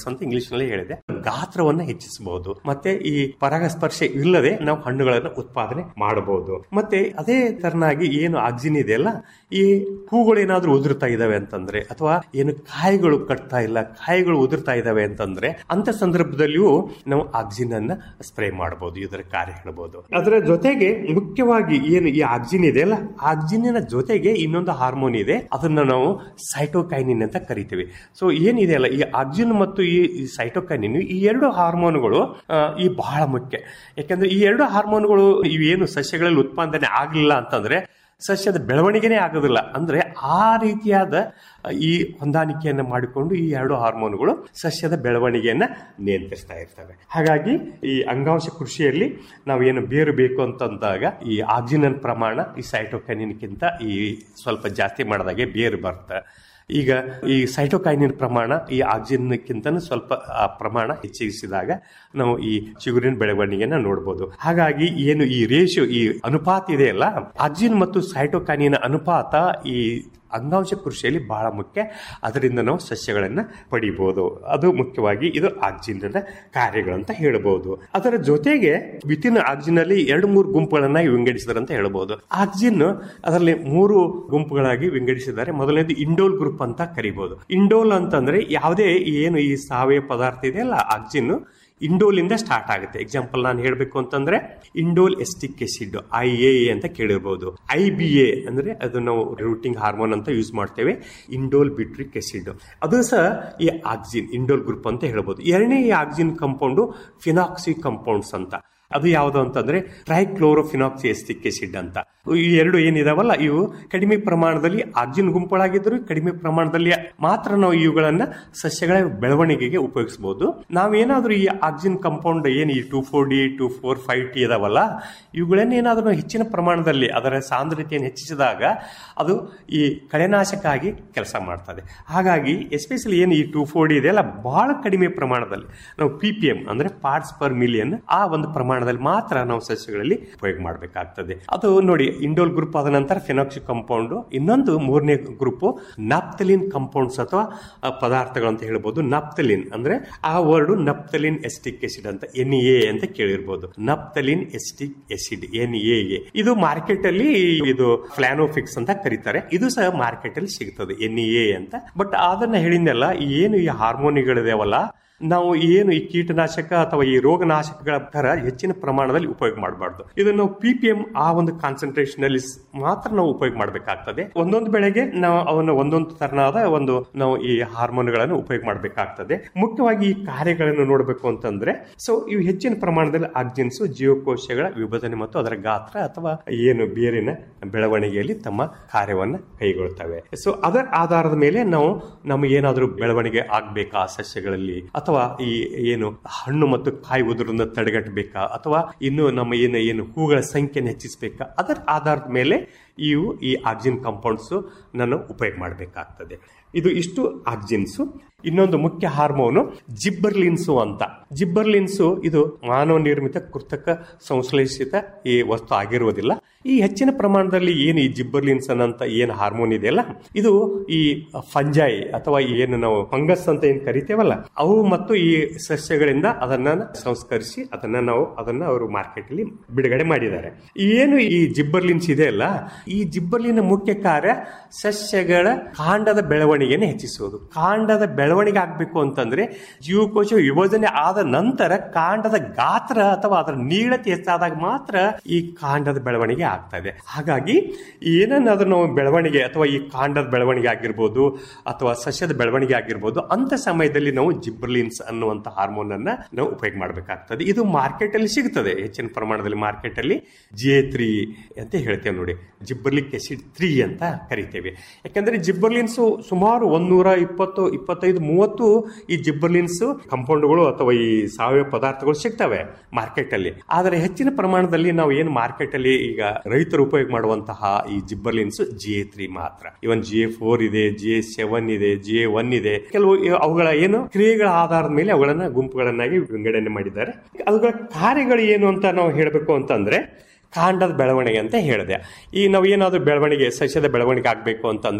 ವರ್ಡ್ಸ್ ಅಂತ ಇಂಗ್ಲಿಷ್ ನಲ್ಲಿ ಹೇಳಿದೆ ಗಾತ್ರವನ್ನ ಹೆಚ್ಚಿಸಬಹುದು ಮತ್ತೆ ಈ ಪರಾಗಸ್ಪರ್ಶ ಇಲ್ಲದೆ ನಾವು ಹಣ್ಣುಗಳನ್ನು ಉತ್ಪಾದನೆ ಮಾಡಬಹುದು ಮತ್ತೆ ಅದೇ ತರನಾಗಿ ಏನು ಆಕ್ಸಿನ್ ಇದೆಯಲ್ಲ ಈ ಹೂಗಳು ಏನಾದ್ರೂ ಉದುರ್ತಾ ಇದಾವೆ ಅಂತಂದ್ರೆ ಅಥವಾ ಏನು ಕಾಯಿಗಳು ಕಟ್ತಾ ಇಲ್ಲ ಕಾಯಿಗಳು ಉದುರ್ತಾ ಇದಾವೆ ಅಂತಂದ್ರೆ ಅಂತ ಸಂದರ್ಭದಲ್ಲಿಯೂ ನಾವು ಆಕ್ಸಿನ್ ಅನ್ನ ಸ್ಪ್ರೇ ಮಾಡಬಹುದು ಇದರ ಕಾರ್ಯ ಹೇಳ್ಬೋದು ಅದರ ಜೊತೆಗೆ ಮುಖ್ಯವಾಗಿ ಏನು ಈ ಆಕ್ಸಿನ್ ಇದೆಯಲ್ಲ ಆಕ್ಸಿನಿನ ಜೊತೆಗೆ ಇನ್ನೊಂದು ಹಾರ್ಮೋನ್ ಇದೆ ಅದನ್ನ ನಾವು ಸೈಟೋಕೈನಿನ್ ಅಂತ ಕರಿತೀವಿ ಸೊ ಏನಿದೆಯಲ್ಲ ಈ ಆಕ್ಸಿನ್ ಮತ್ತು ಈ ಸೈಟೋಕೈನಿನ್ ಈ ಎರಡು ಹಾರ್ಮೋನ್ಗಳು ಆ, ಈ ಬಹಳ ಮುಖ್ಯ ಯಾಕಂದ್ರೆ ಈ ಎರಡು ಹಾರ್ಮೋನ್ಗಳು ಇವೇನು ಸಸ್ಯಗಳಲ್ಲಿ ಉತ್ಪಾದನೆ ಆಗಲಿಲ್ಲ ಅಂತಂದ್ರೆ ಸಸ್ಯದ ಬೆಳವಣಿಗೆನೇ ಆಗೋದಿಲ್ಲ ಅಂದ್ರೆ ಆ ರೀತಿಯಾದ ಈ ಹೊಂದಾಣಿಕೆಯನ್ನು ಮಾಡಿಕೊಂಡು ಈ ಎರಡು ಹಾರ್ಮೋನ್ಗಳು ಸಸ್ಯದ ಬೆಳವಣಿಗೆಯನ್ನ ನಿಯಂತ್ರಿಸ್ತಾ ಇರ್ತವೆ ಹಾಗಾಗಿ ಈ ಅಂಗಾಂಶ ಕೃಷಿಯಲ್ಲಿ ನಾವು ಏನು ಬೇರು ಬೇಕು ಅಂತಂದಾಗ ಈ ಆಕ್ಸಿಜನ್ ಪ್ರಮಾಣ ಈ ಸೈಟೋಕೈನಿನ್ಗಿಂತ ಈ ಸ್ವಲ್ಪ ಜಾಸ್ತಿ ಮಾಡಿದಾಗೆ ಬೇರು ಬರುತ್ತೆ ಈಗ ಈ ಸೈಟೋಕೈನಿನ್ ಪ್ರಮಾಣ ಈ ಆಕ್ಸಿಜನ್ಕ್ಕಿಂತ ಸ್ವಲ್ಪ ಆ ಪ್ರಮಾಣ ಹೆಚ್ಚಿಸಿದಾಗ ನಾವು ಈ ಚಿಗುರಿನ ಬೆಳವಣಿಗೆನ ನೋಡಬಹುದು ಹಾಗಾಗಿ ಏನು ಈ ರೇಷಿಯೋ ಈ ಅನುಪಾತ ಇದೆಯಲ್ಲ ಆಕ್ಸಿಜನ್ ಮತ್ತು ಸೈಟೋಕೈನಿನ್ ಅನುಪಾತ ಈ ಅಂಗಾಂಶ ಕೃಷಿಯಲ್ಲಿ ಬಹಳ ಮುಖ್ಯ ಅದರಿಂದ ನಾವು ಸಸ್ಯಗಳನ್ನ ಪಡಿಬಹುದು ಅದು ಮುಖ್ಯವಾಗಿ ಇದು ಆಕ್ಸಿಜನ್ ಕಾರ್ಯಗಳಂತ ಹೇಳಬಹುದು ಅದರ ಜೊತೆಗೆ ವಿತಿನ್ ಆಕ್ಸಿಜನ್ ಅಲ್ಲಿ ಎರಡು ಮೂರು ಗುಂಪುಗಳನ್ನ ವಿಂಗಡಿಸಿದಾರೆ ಅಂತ ಹೇಳಬಹುದು ಆಕ್ಸಿಜನ್ ಅದರಲ್ಲಿ ಮೂರು ಗುಂಪುಗಳಾಗಿ ವಿಂಗಡಿಸಿದ್ದಾರೆ ಮೊದಲನೇದು ಇಂಡೋಲ್ ಗ್ರೂಪ್ ಅಂತ ಕರಿಬಹುದು ಇಂಡೋಲ್ ಅಂತಂದ್ರೆ ಯಾವುದೇ ಏನು ಈ ಸಾವಯವ ಪದಾರ್ಥ ಇದೆಯಲ್ಲ ಆಕ್ಸಿಜನ್ ಇಂಡೋಲ್ ಇಂದ ಸ್ಟಾರ್ಟ್ ಆಗುತ್ತೆ ಎಕ್ಸಾಂಪಲ್ ನಾನು ಹೇಳಬೇಕು ಅಂತಂದ್ರೆ indole acetic acid I A ಅಂತ ಕೇಳಿರ್ಬೋದು ಐ ಬಿ ಎ ಅಂದ್ರೆ ಅದು ನಾವು ರೂಟಿಂಗ್ ಹಾರ್ಮೋನ್ ಅಂತ ಯೂಸ್ ಮಾಡ್ತೇವೆ ಇಂಡೋಲ್ ಬಿಟ್ರಿಕ್ ಎಸಿಡ್ ಅದು ಸಹ ಈ ಆಕ್ಸಿನ್ ಇಂಡೋಲ್ ಗ್ರೂಪ್ ಅಂತ ಹೇಳ್ಬೋದು ಎರಡನೇ ಈ ಆಕ್ಸಿನ್ ಕಂಪೌಂಡು ಫಿನಾಕ್ಸಿ ಕಂಪೌಂಡ್ಸ್ ಅಂತ ಅದು ಯಾವುದು ಅಂತಂದ್ರೆ ಟ್ರೈಕ್ಲೋರೋಫಿನಾಕ್ಸಿ ಎಸ್ಟಿಕ್ ಎಸಿಡ್ ಅಂತ ಈ ಎರಡು ಏನಿದಾವಲ್ಲ ಇವು ಕಡಿಮೆ ಪ್ರಮಾಣದಲ್ಲಿ ಆಕ್ಸಿನ್ ಗುಂಪುಗಳಾಗಿದ್ರು ಕಡಿಮೆ ಪ್ರಮಾಣದಲ್ಲಿ ಮಾತ್ರ ನಾವು ಇವುಗಳನ್ನ ಸಸ್ಯಗಳ ಬೆಳವಣಿಗೆಗೆ ಉಪಯೋಗಿಸಬಹುದು ನಾವೇನಾದ್ರೂ ಈ ಆಕ್ಸಿನ್ ಕಂಪೌಂಡ್ ಏನು ಈ two four D two four five T ಇದಾವಲ್ಲ ಇವುಗಳನ್ನ ಏನಾದ್ರೂ ನಾವು ಹೆಚ್ಚಿನ ಪ್ರಮಾಣದಲ್ಲಿ ಅದರ ಸಾಂದ್ರತೆಯನ್ನು ಹೆಚ್ಚಿಸಿದಾಗ ಅದು ಈ ಕಳೆನಾಶಕ ಆಗಿ ಕೆಲಸ ಮಾಡ್ತದೆ ಹಾಗಾಗಿ ಎಸ್ಪೆಷಲಿ ಏನು ಈ ಟೂ ಫೋರ್ ಡಿ ಇದೆಯಲ್ಲ ಬಹಳ ಕಡಿಮೆ ಪ್ರಮಾಣದಲ್ಲಿ ನಾವು ಪಿ ಪಿ ಎಂ ಅಂದ್ರೆ ಪಾರ್ಟ್ಸ್ ಪರ್ ಮಿಲಿಯನ್ ಆ ಒಂದು ಪ್ರಮಾಣದಲ್ಲಿ ಮಾತ್ರ ನಾವು ಸಸ್ಯಗಳಲ್ಲಿ ಉಪಯೋಗ ಮಾಡಬೇಕಾಗ್ತದೆ ಅದು ನೋಡಿ ಇಂಡೋಲ್ ಗ್ರೂಪ್ ಆದ ನಂತರ ಫಿನಾಕ್ಸಿ ಕಂಪೌಂಡ್ ಇನ್ನೊಂದು ಮೂರನೇ ಗ್ರೂಪ್ ನಾಪ್ತಲಿನ್ ಕಂಪೌಂಡ್ಸ್ ಅಥವಾ ಆ, ಪದಾರ್ಥಗಳು ಅಂತ ಹೇಳ್ಬೋದು ನಪ್ತಲಿನ್ ಅಂದ್ರೆ ಆ ವರ್ಡ್ ನಪ್ತಲಿನ್ ಎಸ್ಟಿಕ್ ಎಸಿಡ್ ಅಂತ ಎನ್ ಎ ಅಂತ ಕೇಳಿರ್ಬೋದು naphthalene acetic acid N A ಇದು ಮಾರ್ಕೆಟ್ ಅಲ್ಲಿ ಇದು ಫ್ಲಾನೋಫಿಕ್ಸ್ ಅಂತ ಕರೀತಾರೆ ಇದು ಸಹ ಮಾರ್ಕೆಟ್ ಅಲ್ಲಿ ಸಿಗ್ತದೆ ಎನ್ ಎ ಅಂತ ಬಟ್ ಅದನ್ನ ಹೇಳಿದ್ನಲ್ಲ ಏನು ಈ ಹಾರ್ಮೋನಿಗಳಿದಾವಲ್ಲ ನಾವು ಏನು ಈ ಕೀಟನಾಶಕ ಅಥವಾ ಈ ರೋಗನಾಶಕಗಳ ತರ ಹೆಚ್ಚಿನ ಪ್ರಮಾಣದಲ್ಲಿ ಉಪಯೋಗ ಮಾಡಬಾರ್ದು ಇದನ್ನು ನಾವು ಪಿ ಪಿ ಎಂ ಆ ಒಂದು ಕಾನ್ಸಂಟ್ರೇಷನ್ ಅಲ್ಲಿ ಸ್- ಮಾತ್ರ ನಾವು ಉಪಯೋಗ ಮಾಡಬೇಕಾಗ್ತದೆ ಒಂದೊಂದು ಬೆಳೆಗೆ ನಾವು ಅವನ್ನ ಒಂದೊಂದು ತರನಾದ ಒಂದು ನಾವು ಈ ಹಾರ್ಮೋನ್ಗಳನ್ನು ಉಪಯೋಗ ಮಾಡಬೇಕಾಗ್ತದೆ ಮುಖ್ಯವಾಗಿ ಈ ಕಾರ್ಯಗಳನ್ನು ನೋಡಬೇಕು ಅಂತಂದ್ರೆ ಸೊ ಇವು ಹೆಚ್ಚಿನ ಪ್ರಮಾಣದಲ್ಲಿ ಆಕ್ಸಿನ್ಸ್ ಜೀವಕೋಶಗಳ ವಿಭಜನೆ ಮತ್ತು ಅದರ ಗಾತ್ರ ಅಥವಾ ಏನು ಬೇರಿನ ಬೆಳವಣಿಗೆಯಲ್ಲಿ ತಮ್ಮ ಕಾರ್ಯವನ್ನ ಕೈಗೊಳ್ತವೆ ಸೊ ಅದರ ಆಧಾರದ ಮೇಲೆ ನಾವು ನಮಗೆ ಏನಾದರೂ ಬೆಳವಣಿಗೆ ಆಗ್ಬೇಕಾ ಸಸ್ಯಗಳಲ್ಲಿ ಅಥವಾ ಈ ಏನು ಹಣ್ಣು ಮತ್ತು ಕಾಯಿ ಉದುರನ್ನ ತಡೆಗಟ್ಟಬೇಕಾ ಅಥವಾ ಇನ್ನು ನಮ್ಮ ಏನು ಏನು ಹೂಗಳ ಸಂಖ್ಯೆಯನ್ನು ಹೆಚ್ಚಿಸಬೇಕಾ ಅದರ ಆಧಾರದ ಮೇಲೆ ಇವು ಈ ಆಕ್ಸಿನ್ ಕಾಂಪೌಂಡ್ಸ್ ನಾನು ಉಪಯೋಗ ಮಾಡಬೇಕಾಗ್ತದೆ ಇದು ಇಷ್ಟು ಆಕ್ಸಿನ್ಸು ಇನ್ನೊಂದು ಮುಖ್ಯ ಹಾರ್ಮೋನು ಜಿಬ್ಬರ್ಲಿನ್ಸು ಅಂತ ಜಿಬ್ಬರ್ಲಿನ್ಸು ಇದು ಮಾನವ ನಿರ್ಮಿತ ಕೃತಕ ಸಂಶ್ಲೇಷಿತ ಈ ವಸ್ತು ಆಗಿರುವುದಿಲ್ಲ ಈ ಹೆಚ್ಚಿನ ಪ್ರಮಾಣದಲ್ಲಿ ಏನು ಈ ಜಿಬ್ಬರ್ಲಿನ್ಸ್ ಅನ್ನಂತ ಏನು ಹಾರ್ಮೋನ್ ಇದೆಯಲ್ಲ ಇದು ಈ ಫಂಜಾಯಿ ಅಥವಾ ಏನು ನಾವು ಫಂಗಸ್ ಅಂತ ಏನ್ ಕರಿತೇವಲ್ಲ ಅವು ಮತ್ತು ಈ ಸಸ್ಯಗಳಿಂದ ಅದನ್ನ ಸಂಸ್ಕರಿಸಿ ಅದನ್ನ ನಾವು ಅದನ್ನ ಅವರು ಮಾರ್ಕೆಟ್ ಅಲ್ಲಿ ಬಿಡುಗಡೆ ಮಾಡಿದ್ದಾರೆ ಏನು ಈ ಜಿಬ್ಬರ್ಲಿನ್ಸ್ ಇದೆಯಲ್ಲ ಈ ಜಿಬ್ಬರ್ಲಿನ ಮುಖ್ಯ ಕಾರ್ಯ ಸಸ್ಯಗಳ ಕಾಂಡದ ಬೆಳವಣಿಗೆಯನ್ನು ಹೆಚ್ಚಿಸುವುದು ಕಾಂಡದ ಬೆಳವಣಿಗೆ ಆಗ್ಬೇಕು ಅಂತಂದ್ರೆ ಜೀವಕೋಶ ವಿಭಜನೆ ಆದ ನಂತರ ಕಾಂಡದ ಗಾತ್ರ ಅಥವಾ ಅದರ ನೀಳತೆ ಹೆಚ್ಚಾದಾಗ ಮಾತ್ರ ಈ ಕಾಂಡದ ಬೆಳವಣಿಗೆ ಆಗ್ತಾ ಇದೆ ಹಾಗಾಗಿ ಏನನ್ನಾದ್ರೂ ನಾವು ಬೆಳವಣಿಗೆ ಅಥವಾ ಈ ಕಾಂಡದ ಬೆಳವಣಿಗೆ ಆಗಿರ್ಬೋದು ಅಥವಾ ಸಸ್ಯದ ಬೆಳವಣಿಗೆ ಆಗಿರ್ಬೋದು ಅಂತ ಸಮಯದಲ್ಲಿ ನಾವು ಜಿಬ್ರಲಿನ್ಸ್ ಅನ್ನುವಂತ ಹಾರ್ಮೋನ್ ಅನ್ನ ನಾವು ಉಪಯೋಗ ಮಾಡಬೇಕಾಗ್ತದೆ ಇದು ಮಾರ್ಕೆಟ್ ಅಲ್ಲಿ ಸಿಗ್ತದೆ ಹೆಚ್ಚಿನ ಪ್ರಮಾಣದಲ್ಲಿ ಮಾರ್ಕೆಟ್ ಅಲ್ಲಿ ಜೆ ತ್ರೀ ಅಂತ ಹೇಳ್ತೇವೆ ನೋಡಿ ಜಿಬ್ಬರ್ಲಿಕ್ ಎಸಿಡ್ ತ್ರೀ ಅಂತ ಕರಿತೇವೆ ಯಾಕಂದ್ರೆ ಜಿಬ್ಬರ್ಲಿನ್ಸ್ ಸುಮಾರು ಒಂದೂರ ಇಪ್ಪತ್ತು ಇಪ್ಪತ್ತೈದು ಮೂವತ್ತು ಈ ಜಿಬ್ಬರ್ಲಿನ್ಸ್ ಕಂಪೌಂಡ್ಗಳು ಅಥವಾ ಈ ಸಾವಯವ ಪದಾರ್ಥಗಳು ಸಿಗ್ತವೆ ಮಾರ್ಕೆಟ್ ಅಲ್ಲಿ ಆದರೆ ಹೆಚ್ಚಿನ ಪ್ರಮಾಣದಲ್ಲಿ ನಾವು ಏನು ಮಾರ್ಕೆಟ್ ಅಲ್ಲಿ ಈಗ ರೈತರು ಉಪಯೋಗ ಮಾಡುವಂತಹ ಈ ಜಿಬ್ಬರ್ಲಿನ್ಸ್ ಜಿ ಎ ತ್ರೀ ಮಾತ್ರ ಇವನ್ ಜಿ ಎ ಫೋರ್ ಇದೆ ಜಿ ಎ ಸೆವೆನ್ ಇದೆ ಜಿ ಎ ಒನ್ ಇದೆ ಕೆಲವು ಅವುಗಳ ಏನು ಕ್ರಿಯೆಗಳ ಆಧಾರದ ಮೇಲೆ ಅವುಗಳನ್ನ ಗುಂಪುಗಳನ್ನಾಗಿ ವಿಂಗಡಣೆ ಮಾಡಿದ್ದಾರೆ ಅವುಗಳ ಕಾರ್ಯಗಳು ಏನು ಅಂತ ನಾವು ಹೇಳಬೇಕು ಅಂತಂದ್ರೆ ಕಾಂಡದ ಬೆಳವಣಿಗೆ ಅಂತ ಹೇಳಿದೆ ಈ ನಾವು ಏನಾದ್ರೂ ಬೆಳವಣಿಗೆ ಸಸ್ಯದ ಬೆಳವಣಿಗೆ ಆಗಬೇಕು ಅಂತಂದ್ರೆ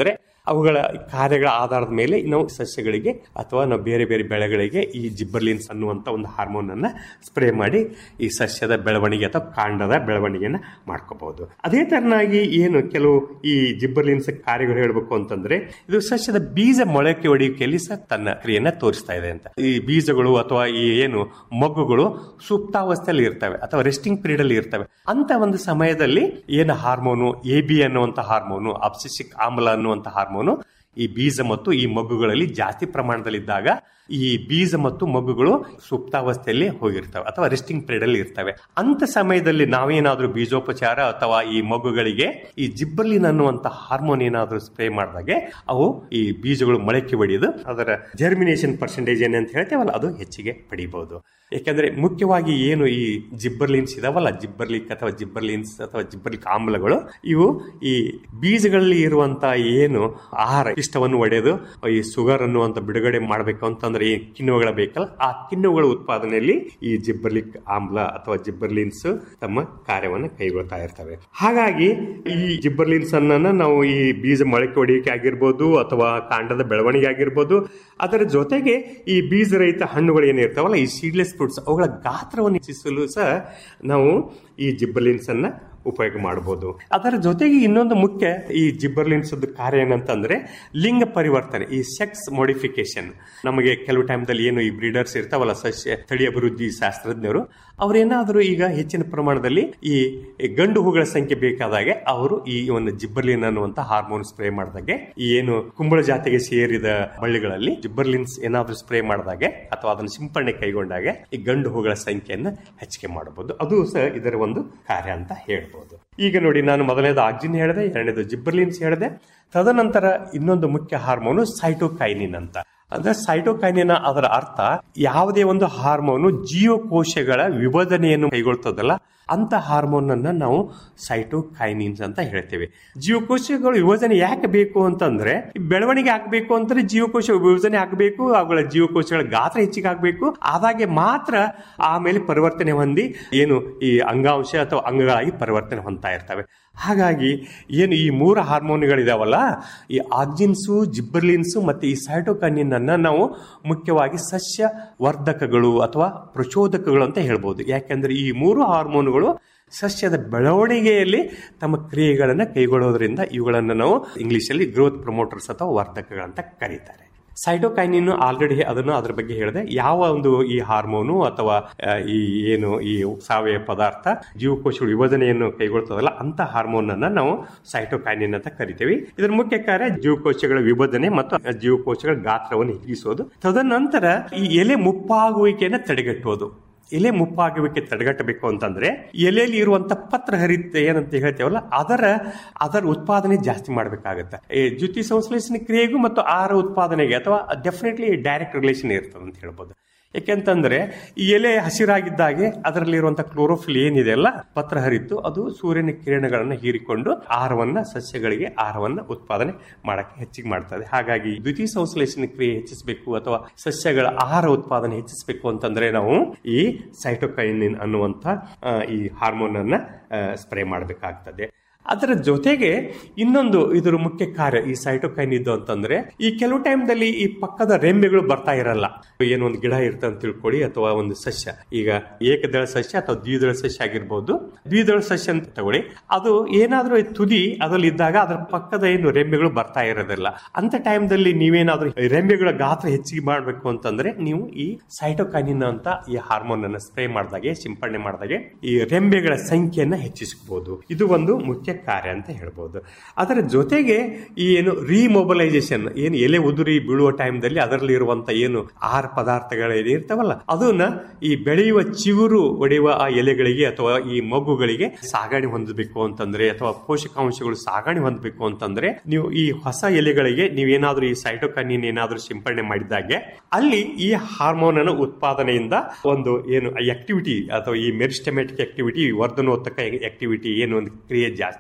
ಅವುಗಳ ಕಾರ್ಯಗಳ ಆಧಾರದ ಮೇಲೆ ನಾವು ಸಸ್ಯಗಳಿಗೆ ಅಥವಾ ನಾವು ಬೇರೆ ಬೇರೆ ಬೆಳೆಗಳಿಗೆ ಈ ಜಿಬ್ಬರ್ಲಿನ್ಸ್ ಅನ್ನುವಂಥ ಒಂದು ಹಾರ್ಮೋನ್ ಅನ್ನ ಸ್ಪ್ರೇ ಮಾಡಿ ಈ ಸಸ್ಯದ ಬೆಳವಣಿಗೆ ಅಥವಾ ಕಾಂಡದ ಬೆಳವಣಿಗೆನ ಮಾಡ್ಕೋಬಹುದು ಅದೇ ತರನಾಗಿ ಏನು ಕೆಲವು ಈ ಜಿಬ್ಬರ್ಲಿನ್ಸ್ ಕಾರ್ಯಗಳು ಹೇಳಬೇಕು ಅಂತಂದ್ರೆ ಇದು ಸಸ್ಯದ ಬೀಜ ಮೊಳಕೆ ಹೊಡೆಯುವಿಕೆಯಲ್ಲಿ ಸಹ ತನ್ನ ಕ್ರಿಯೆಯನ್ನ ತೋರಿಸ್ತಾ ಇದೆ ಅಂತ ಈ ಬೀಜಗಳು ಅಥವಾ ಈ ಏನು ಮಗ್ಗುಗಳು ಸುಪ್ತಾವಸ್ಥೆಯಲ್ಲಿ ಇರ್ತವೆ ಅಥವಾ ರೆಸ್ಟಿಂಗ್ ಪೀರಿಯಡ್ ಅಲ್ಲಿ ಇರ್ತವೆ ಅಂತ ಒಂದು ಸಮಯದಲ್ಲಿ ಏನು ಹಾರ್ಮೋನು ಎ ಬಿ ಅನ್ನುವಂತ ಹಾರ್ಮೋನು ಅಬ್ಸಿಸಿಕ್ ಆಮ್ಲ ಅನ್ನುವಂತ ಹಾರ್ಮೋನು ಈ ಬೀಜ ಮತ್ತು ಈ ಮಗ್ಗುಗಳಲ್ಲಿ ಜಾಸ್ತಿ ಪ್ರಮಾಣದಲ್ಲಿದ್ದಾಗ ಈ ಬೀಜ ಮತ್ತು ಮಗ್ಗುಗಳು ಸುಪ್ತಾವಸ್ಥೆಯಲ್ಲಿ ಹೋಗಿರ್ತವೆ ಅಥವಾ ರೆಸ್ಟಿಂಗ್ ಪೀರಿಯಡ್ ಅಲ್ಲಿ ಇರ್ತವೆ ಅಂತ ಸಮಯದಲ್ಲಿ ನಾವೇನಾದ್ರೂ ಬೀಜೋಪಚಾರ ಅಥವಾ ಈ ಮಗ್ಗುಗಳಿಗೆ ಈ ಜಿಬ್ಬರ್ಲಿನ್ ಅನ್ನುವಂತ ಹಾರ್ಮೋನ್ ಏನಾದ್ರೂ ಸ್ಪ್ರೇ ಮಾಡಿದಾಗೆ ಅವು ಈ ಬೀಜಗಳು ಮೊಳಕೆ ಹೊಡೆಯೋದು ಅದರ ಜರ್ಮಿನೇಷನ್ ಪರ್ಸೆಂಟೇಜ್ ಏನಂತ ಹೇಳ್ತೇವಲ್ಲ ಅದು ಹೆಚ್ಚಿಗೆ ಪಡಿಬಹುದು ಯಾಕಂದ್ರೆ ಮುಖ್ಯವಾಗಿ ಏನು ಈ ಜಿಬ್ಬರ್ಲಿನ್ಸ್ ಇದಾವಲ್ಲ ಜಿಬ್ಬರ್ಲಿಕ್ ಅಥವಾ ಜಿಬ್ಬರ್ಲಿನ್ಸ್ ಅಥವಾ ಜಿಬ್ಬರ್ಲಿಕ್ ಆಮ್ಲಗಳು ಇವು ಈ ಬೀಜಗಳಲ್ಲಿ ಇರುವಂತ ಏನು ಆಹಾರ ಇಷ್ಟವನ್ನು ಒಡೆದು ಈ ಸುಗರ್ ಅನ್ನುವಂತ ಬಿಡುಗಡೆ ಮಾಡಬೇಕು ಅಂತಂದ್ರೆ ಈ ಕಿಣ್ವಗಳ ಬೇಕಲ್ಲ ಆ ಕಿಣ್ವಗಳ ಉತ್ಪಾದನೆಯಲ್ಲಿ ಈ ಜಿಬ್ಬರ್ಲಿಕ್ ಆಮ್ಲ ಅಥವಾ ಜಿಬ್ಬರ್ಲಿನ್ಸ್ ತಮ್ಮ ಕಾರ್ಯವನ್ನು ಕೈಗೊಳ್ತಾ ಇರ್ತವೆ ಹಾಗಾಗಿ ಈ ಜಿಬ್ಬರ್ಲಿನ್ಸ್ ಅನ್ನ ನಾವು ಈ ಬೀಜ ಮೊಳಕೆ ಹೊಡೆಯುವಿಕೆ ಆಗಿರ್ಬೋದು ಅಥವಾ ಕಾಂಡದ ಬೆಳವಣಿಗೆ ಆಗಿರ್ಬೋದು ಅದರ ಜೊತೆಗೆ ಈ ಬೀಜ ರಹಿತ ಹಣ್ಣುಗಳು ಏನಿರ್ತಾವಲ್ಲ ಈ ಸೀಡ್ಲೆಸ್ ಫ್ರೂಟ್ಸ್ ಅವುಗಳ ಗಾತ್ರವನ್ನು ಹೆಚ್ಚಿಸಲು ಸಹ ನಾವು ಈ ಜಿಬ್ಬರ್ಲಿನ್ಸ್ ಅನ್ನ ಉಪಯೋಗ ಮಾಡಬಹುದು ಅದರ ಜೊತೆಗೆ ಇನ್ನೊಂದು ಮುಖ್ಯ ಈ ಜಿಬ್ಬರ್ಲಿನ್ಸ್ ಕಾರ್ಯ ಏನಂತಂದ್ರೆ ಲಿಂಗ ಪರಿವರ್ತನೆ ಈ ಸೆಕ್ಸ್ ಮಾಡಿಫಿಕೇಶನ್ ನಮಗೆ ಕೆಲವು ಟೈಮ್ದಲ್ಲಿ ಏನು ಈ ಬ್ರೀಡರ್ಸ್ ಇರ್ತಾವಲ್ಲ ಸಸ್ಯ ತಳಿ ಅಭಿವೃದ್ಧಿ ಶಾಸ್ತ್ರಜ್ಞರು ಅವರೇನಾದರೂ ಈಗ ಹೆಚ್ಚಿನ ಪ್ರಮಾಣದಲ್ಲಿ ಈ ಗಂಡು ಹೂಗಳ ಸಂಖ್ಯೆ ಬೇಕಾದಾಗೆ ಅವರು ಈ ಒಂದು ಜಿಬ್ಬರ್ಲಿನ್ ಅನ್ನುವಂತ ಹಾರ್ಮೋನ್ ಸ್ಪ್ರೇ ಮಾಡಿದಾಗೆ ಈ ಏನು ಕುಂಬಳ ಜಾತಿಗೆ ಸೇರಿದ ಬಳ್ಳಿಗಳಲ್ಲಿ ಜಿಬ್ಬರ್ಲಿನ್ಸ್ ಏನಾದ್ರೂ ಸ್ಪ್ರೇ ಮಾಡಿದಾಗೆ ಅಥವಾ ಅದನ್ನು ಸಿಂಪಡಣೆ ಕೈಗೊಂಡಾಗೆ ಈ ಗಂಡು ಹೂಗಳ ಸಂಖ್ಯೆಯನ್ನು ಹೆಚ್ಚಿಗೆ ಮಾಡಬಹುದು ಅದು ಸಹ ಇದರ ಒಂದು ಕಾರ್ಯ ಅಂತ ಹೇಳ್ಬೋದು ಈಗ ನೋಡಿ ನಾನು ಮೊದಲನೇದು ಆಕ್ಸಿನ್ ಹೇಳಿದೆ ಎರಡನೇದು ಜಿಬ್ಬರ್ಲಿನ್ಸ್ ಹೇಳಿದೆ ತದನಂತರ ಇನ್ನೊಂದು ಮುಖ್ಯ ಹಾರ್ಮೋನು ಸೈಟೋಕೈನಿನ್ ಅಂತ ಅಂದ್ರೆ ಸೈಟೋಕೈನಿನ ಅದರ ಅರ್ಥ ಯಾವುದೇ ಒಂದು ಹಾರ್ಮೋನು ಜೀವಕೋಶಗಳ ವಿಭಜನೆಯನ್ನು ಕೈಗೊಳ್ತದಲ್ಲ ಅಂತ ಹಾರ್ಮೋನ್ ಅನ್ನ ನಾವು ಸೈಟೋಕೈನಿನ್ಸ್ ಅಂತ ಹೇಳ್ತೇವೆ ಜೀವಕೋಶಗಳು ವಿಭಜನೆ ಯಾಕೆ ಬೇಕು ಅಂತಂದ್ರೆ ಬೆಳವಣಿಗೆ ಆಗಬೇಕು ಅಂತಂದ್ರೆ ಜೀವಕೋಶ ವಿಭಜನೆ ಆಗಬೇಕು ಅವುಗಳ ಜೀವಕೋಶಗಳ ಗಾತ್ರ ಹೆಚ್ಚಿಗೆ ಆಗಬೇಕು ಆದಾಗೆ ಮಾತ್ರ ಆಮೇಲೆ ಪರಿವರ್ತನೆ ಹೊಂದಿ ಏನು ಈ ಅಂಗಾಂಶ ಅಥವಾ ಅಂಗಗಳಾಗಿ ಪರಿವರ್ತನೆ ಹೊಂದ್ತಾ ಇರ್ತವೆ ಹಾಗಾಗಿ ಏನು ಈ ಮೂರು ಹಾರ್ಮೋನ್ಗಳಿದಾವಲ್ಲ ಈ ಆಕ್ಸಿನ್ಸು ಜಿಬ್ಬರ್ಲಿನ್ಸು ಮತ್ತೆ ಈ ಸೈಟೋಕೈನಿನ್ ಅನ್ನ ನಾವು ಮುಖ್ಯವಾಗಿ ಸಸ್ಯ ವರ್ಧಕಗಳು ಅಥವಾ ಪ್ರಚೋದಕಗಳು ಅಂತ ಹೇಳ್ಬೋದು ಯಾಕೆಂದ್ರೆ ಈ ಮೂರು ಹಾರ್ಮೋನ್ಗಳು ಸಸ್ಯದ ಬೆಳವಣಿಗೆಯಲ್ಲಿ ತಮ್ಮ ಕ್ರಿಯೆಗಳನ್ನು ಕೈಗೊಳ್ಳೋದ್ರಿಂದ ಇವುಗಳನ್ನು ನಾವು ಇಂಗ್ಲಿಷಲ್ಲಿ ಗ್ರೋತ್ ಪ್ರಮೋಟರ್ಸ್ ಅಥವಾ ವರ್ಧಕಗಳಂತ ಕರೀತಾರೆ ಸೈಟೋಕೈನಿನ್ ಆಲ್ರೆಡಿ ಅದನ್ನು ಅದ್ರ ಬಗ್ಗೆ ಹೇಳಿದೆ ಯಾವ ಒಂದು ಈ ಹಾರ್ಮೋನು ಅಥವಾ ಆ, ಈ ಏನು ಈ ಸಾವಯವ ಪದಾರ್ಥ ಜೀವಕೋಶಗಳ ವಿಭಜನೆಯನ್ನು ಕೈಗೊಳ್ತದಲ್ಲ ಅಂತ ಹಾರ್ಮೋನ್ ಅನ್ನ ನಾವು ಸೈಟೋಕೈನಿನ್ ಅಂತ ಕರಿತೇವೆ ಇದರ ಮುಖ್ಯ ಕಾರ್ಯ ಜೀವಕೋಶಗಳ ವಿಭಜನೆ ಮತ್ತು ಜೀವಕೋಶಗಳ ಗಾತ್ರವನ್ನು ಹೆಚ್ಚಿಸೋದು ತದನಂತರ ಈ ಎಲೆ ಮುಪ್ಪಾಗುವಿಕೆಯನ್ನು ತಡೆಗಟ್ಟುವುದು ಎಲೆ ಮುಪ್ಪಾಗುವಿಕೆ ತಡೆಗಟ್ಟಬೇಕು ಅಂತಂದ್ರೆ ಎಲೆಯಲ್ಲಿ ಇರುವಂತ ಪತ್ರ ಹರಿತ ಏನಂತ ಹೇಳ್ತೇವಲ್ಲ ಅದರ ಅದರ ಉತ್ಪಾದನೆ ಜಾಸ್ತಿ ಮಾಡಬೇಕಾಗತ್ತೆ ಈ ದ್ಯುತಿ ಸಂಶ್ಲೇಷಣೆ ಕ್ರಿಯೆಗೂ ಮತ್ತು ಆಹಾರ ಉತ್ಪಾದನೆಗೆ ಅಥವಾ ಡೆಫಿನೆಟ್ಲಿ ಡೈರೆಕ್ಟ್ ರಿಲೇಷನ್ ಇರ್ತದೆ ಅಂತ ಹೇಳ್ಬೋದು ಯಾಕೆಂತಂದ್ರೆ ಈ ಎಲೆ ಹಸಿರಾಗಿದ್ದಾಗೆ ಅದರಲ್ಲಿರುವಂತಹ ಕ್ಲೋರೋಫಿಲ್ ಏನಿದೆ ಅಲ್ಲ ಪತ್ರ ಹರಿತು ಅದು ಸೂರ್ಯನ ಕಿರಣಗಳನ್ನು ಹೀರಿಕೊಂಡು ಆಹಾರವನ್ನ ಸಸ್ಯಗಳಿಗೆ ಆಹಾರವನ್ನ ಉತ್ಪಾದನೆ ಮಾಡಕ್ಕೆ ಹೆಚ್ಚಿಗೆ ಮಾಡ್ತದೆ ಹಾಗಾಗಿ ದ್ವಿತೀಯ ಸಂಶ್ಲೇಷಣೆ ಕ್ರಿಯೆ ಹೆಚ್ಚಿಸಬೇಕು ಅಥವಾ ಸಸ್ಯಗಳ ಆಹಾರ ಉತ್ಪಾದನೆ ಹೆಚ್ಚಿಸಬೇಕು ಅಂತಂದ್ರೆ ನಾವು ಈ ಸೈಟೋಕೈನಿನ್ ಅನ್ನುವಂಥ ಆ, ಈ ಹಾರ್ಮೋನ್ ಅನ್ನ ಸ್ಪ್ರೇ ಮಾಡಬೇಕಾಗ್ತದೆ ಅದರ ಜೊತೆಗೆ ಇನ್ನೊಂದು ಇದರ ಮುಖ್ಯ ಕಾರ್ಯ ಈ ಸೈಟೋಕೈನ್ ಇದ್ದು ಅಂತಂದ್ರೆ ಈ ಕೆಲವು ಟೈಮ್ದಲ್ಲಿ ಈ ಪಕ್ಕದ ರೆಂಬೆಗಳು ಬರ್ತಾ ಇರಲ್ಲ ಏನೋ ಒಂದು ಗಿಡ ಇರ್ತದೆ ಅಂತ ತಿಳ್ಕೊಳ್ಳಿ ಅಥವಾ ಒಂದು ಸಸ್ಯ ಈಗ ಏಕದಳ ಸಸ್ಯ ಅಥವಾ ದ್ವಿದಳ ಸಸ್ಯ ಆಗಿರ್ಬೋದು ದ್ವಿದಳ ಸಸ್ಯ ಅಂತ ತಗೊಳ್ಳಿ ಅದು ಏನಾದ್ರೂ ಈ ತುದಿ ಅದ್ರಲ್ಲಿ ಇದ್ದಾಗ ಅದರ ಪಕ್ಕದ ಏನು ರೆಂಬೆಗಳು ಬರ್ತಾ ಇರೋದಿಲ್ಲ ಅಂತ ಟೈಮ್ದಲ್ಲಿ ನೀವೇನಾದ್ರೂ ಈ ರೆಂಬೆಗಳ ಗಾತ್ರ ಹೆಚ್ಚಿಗೆ ಮಾಡಬೇಕು ಅಂತಂದ್ರೆ ನೀವು ಈ ಸೈಟೋಕೈನಿನ್ ಅಂತ ಈ ಹಾರ್ಮೋನ್ ಅನ್ನ ಸ್ಪ್ರೇ ಮಾಡಿದಾಗೆ ಸಿಂಪಡಣೆ ಮಾಡಿದಾಗೆ ಈ ರೆಂಬೆಗಳ ಸಂಖ್ಯೆಯನ್ನ ಹೆಚ್ಚಿಸಬಹುದು ಇದು ಒಂದು ಮುಖ್ಯ ಕಾರ್ಯ ಅಂತ ಹೇಳ್ಬೋದು ಅದರ ಜೊತೆಗೆ ಈ ಏನು ರಿಮೊಬಲೈಸೇಷನ್ ಏನು ಎಲೆ ಉದುರಿ ಬೀಳುವ ಟೈಮ್ದಲ್ಲಿ ಅದರಲ್ಲಿ ಇರುವಂತ ಏನು ಆಹಾರ ಪದಾರ್ಥಗಳು ಇರ್ತಾವಲ್ಲ ಅದನ್ನ ಈ ಬೆಳೆಯುವ ಚಿಗುರು ಒಡೆಯುವ ಆ ಎಲೆಗಳಿಗೆ ಅಥವಾ ಈ ಮಗುಗಳಿಗೆ ಸಾಗಣೆ ಹೊಂದಬೇಕು ಅಂತಂದ್ರೆ ಅಥವಾ ಪೋಷಕಾಂಶಗಳು ಸಾಗಣೆ ಹೊಂದಬೇಕು ಅಂತಂದ್ರೆ ನೀವು ಈ ಹೊಸ ಎಲೆಗಳಿಗೆ ನೀವೇನಾದ್ರೂ ಈ ಸೈಟೋಕನಿನ್ ಏನಾದ್ರೂ ಸಿಂಪಡಣೆ ಮಾಡಿದಾಗೆ ಅಲ್ಲಿ ಈ ಹಾರ್ಮೋನ್ ಅನ್ನು ಉತ್ಪಾದನೆಯಿಂದ ಒಂದು ಏನು ಆಕ್ಟಿವಿಟಿ ಅಥವಾ ಈ ಮೆರಿಸ್ಟಮೆಟಿಕ್ ಆಕ್ಟಿವಿಟಿ ವರ್ಧನೋತ್ತಕ ಆಕ್ಟಿವಿಟಿ ಏನು ಒಂದು ಕ್ರಿಯೆ ಜಾಸ್ತಿ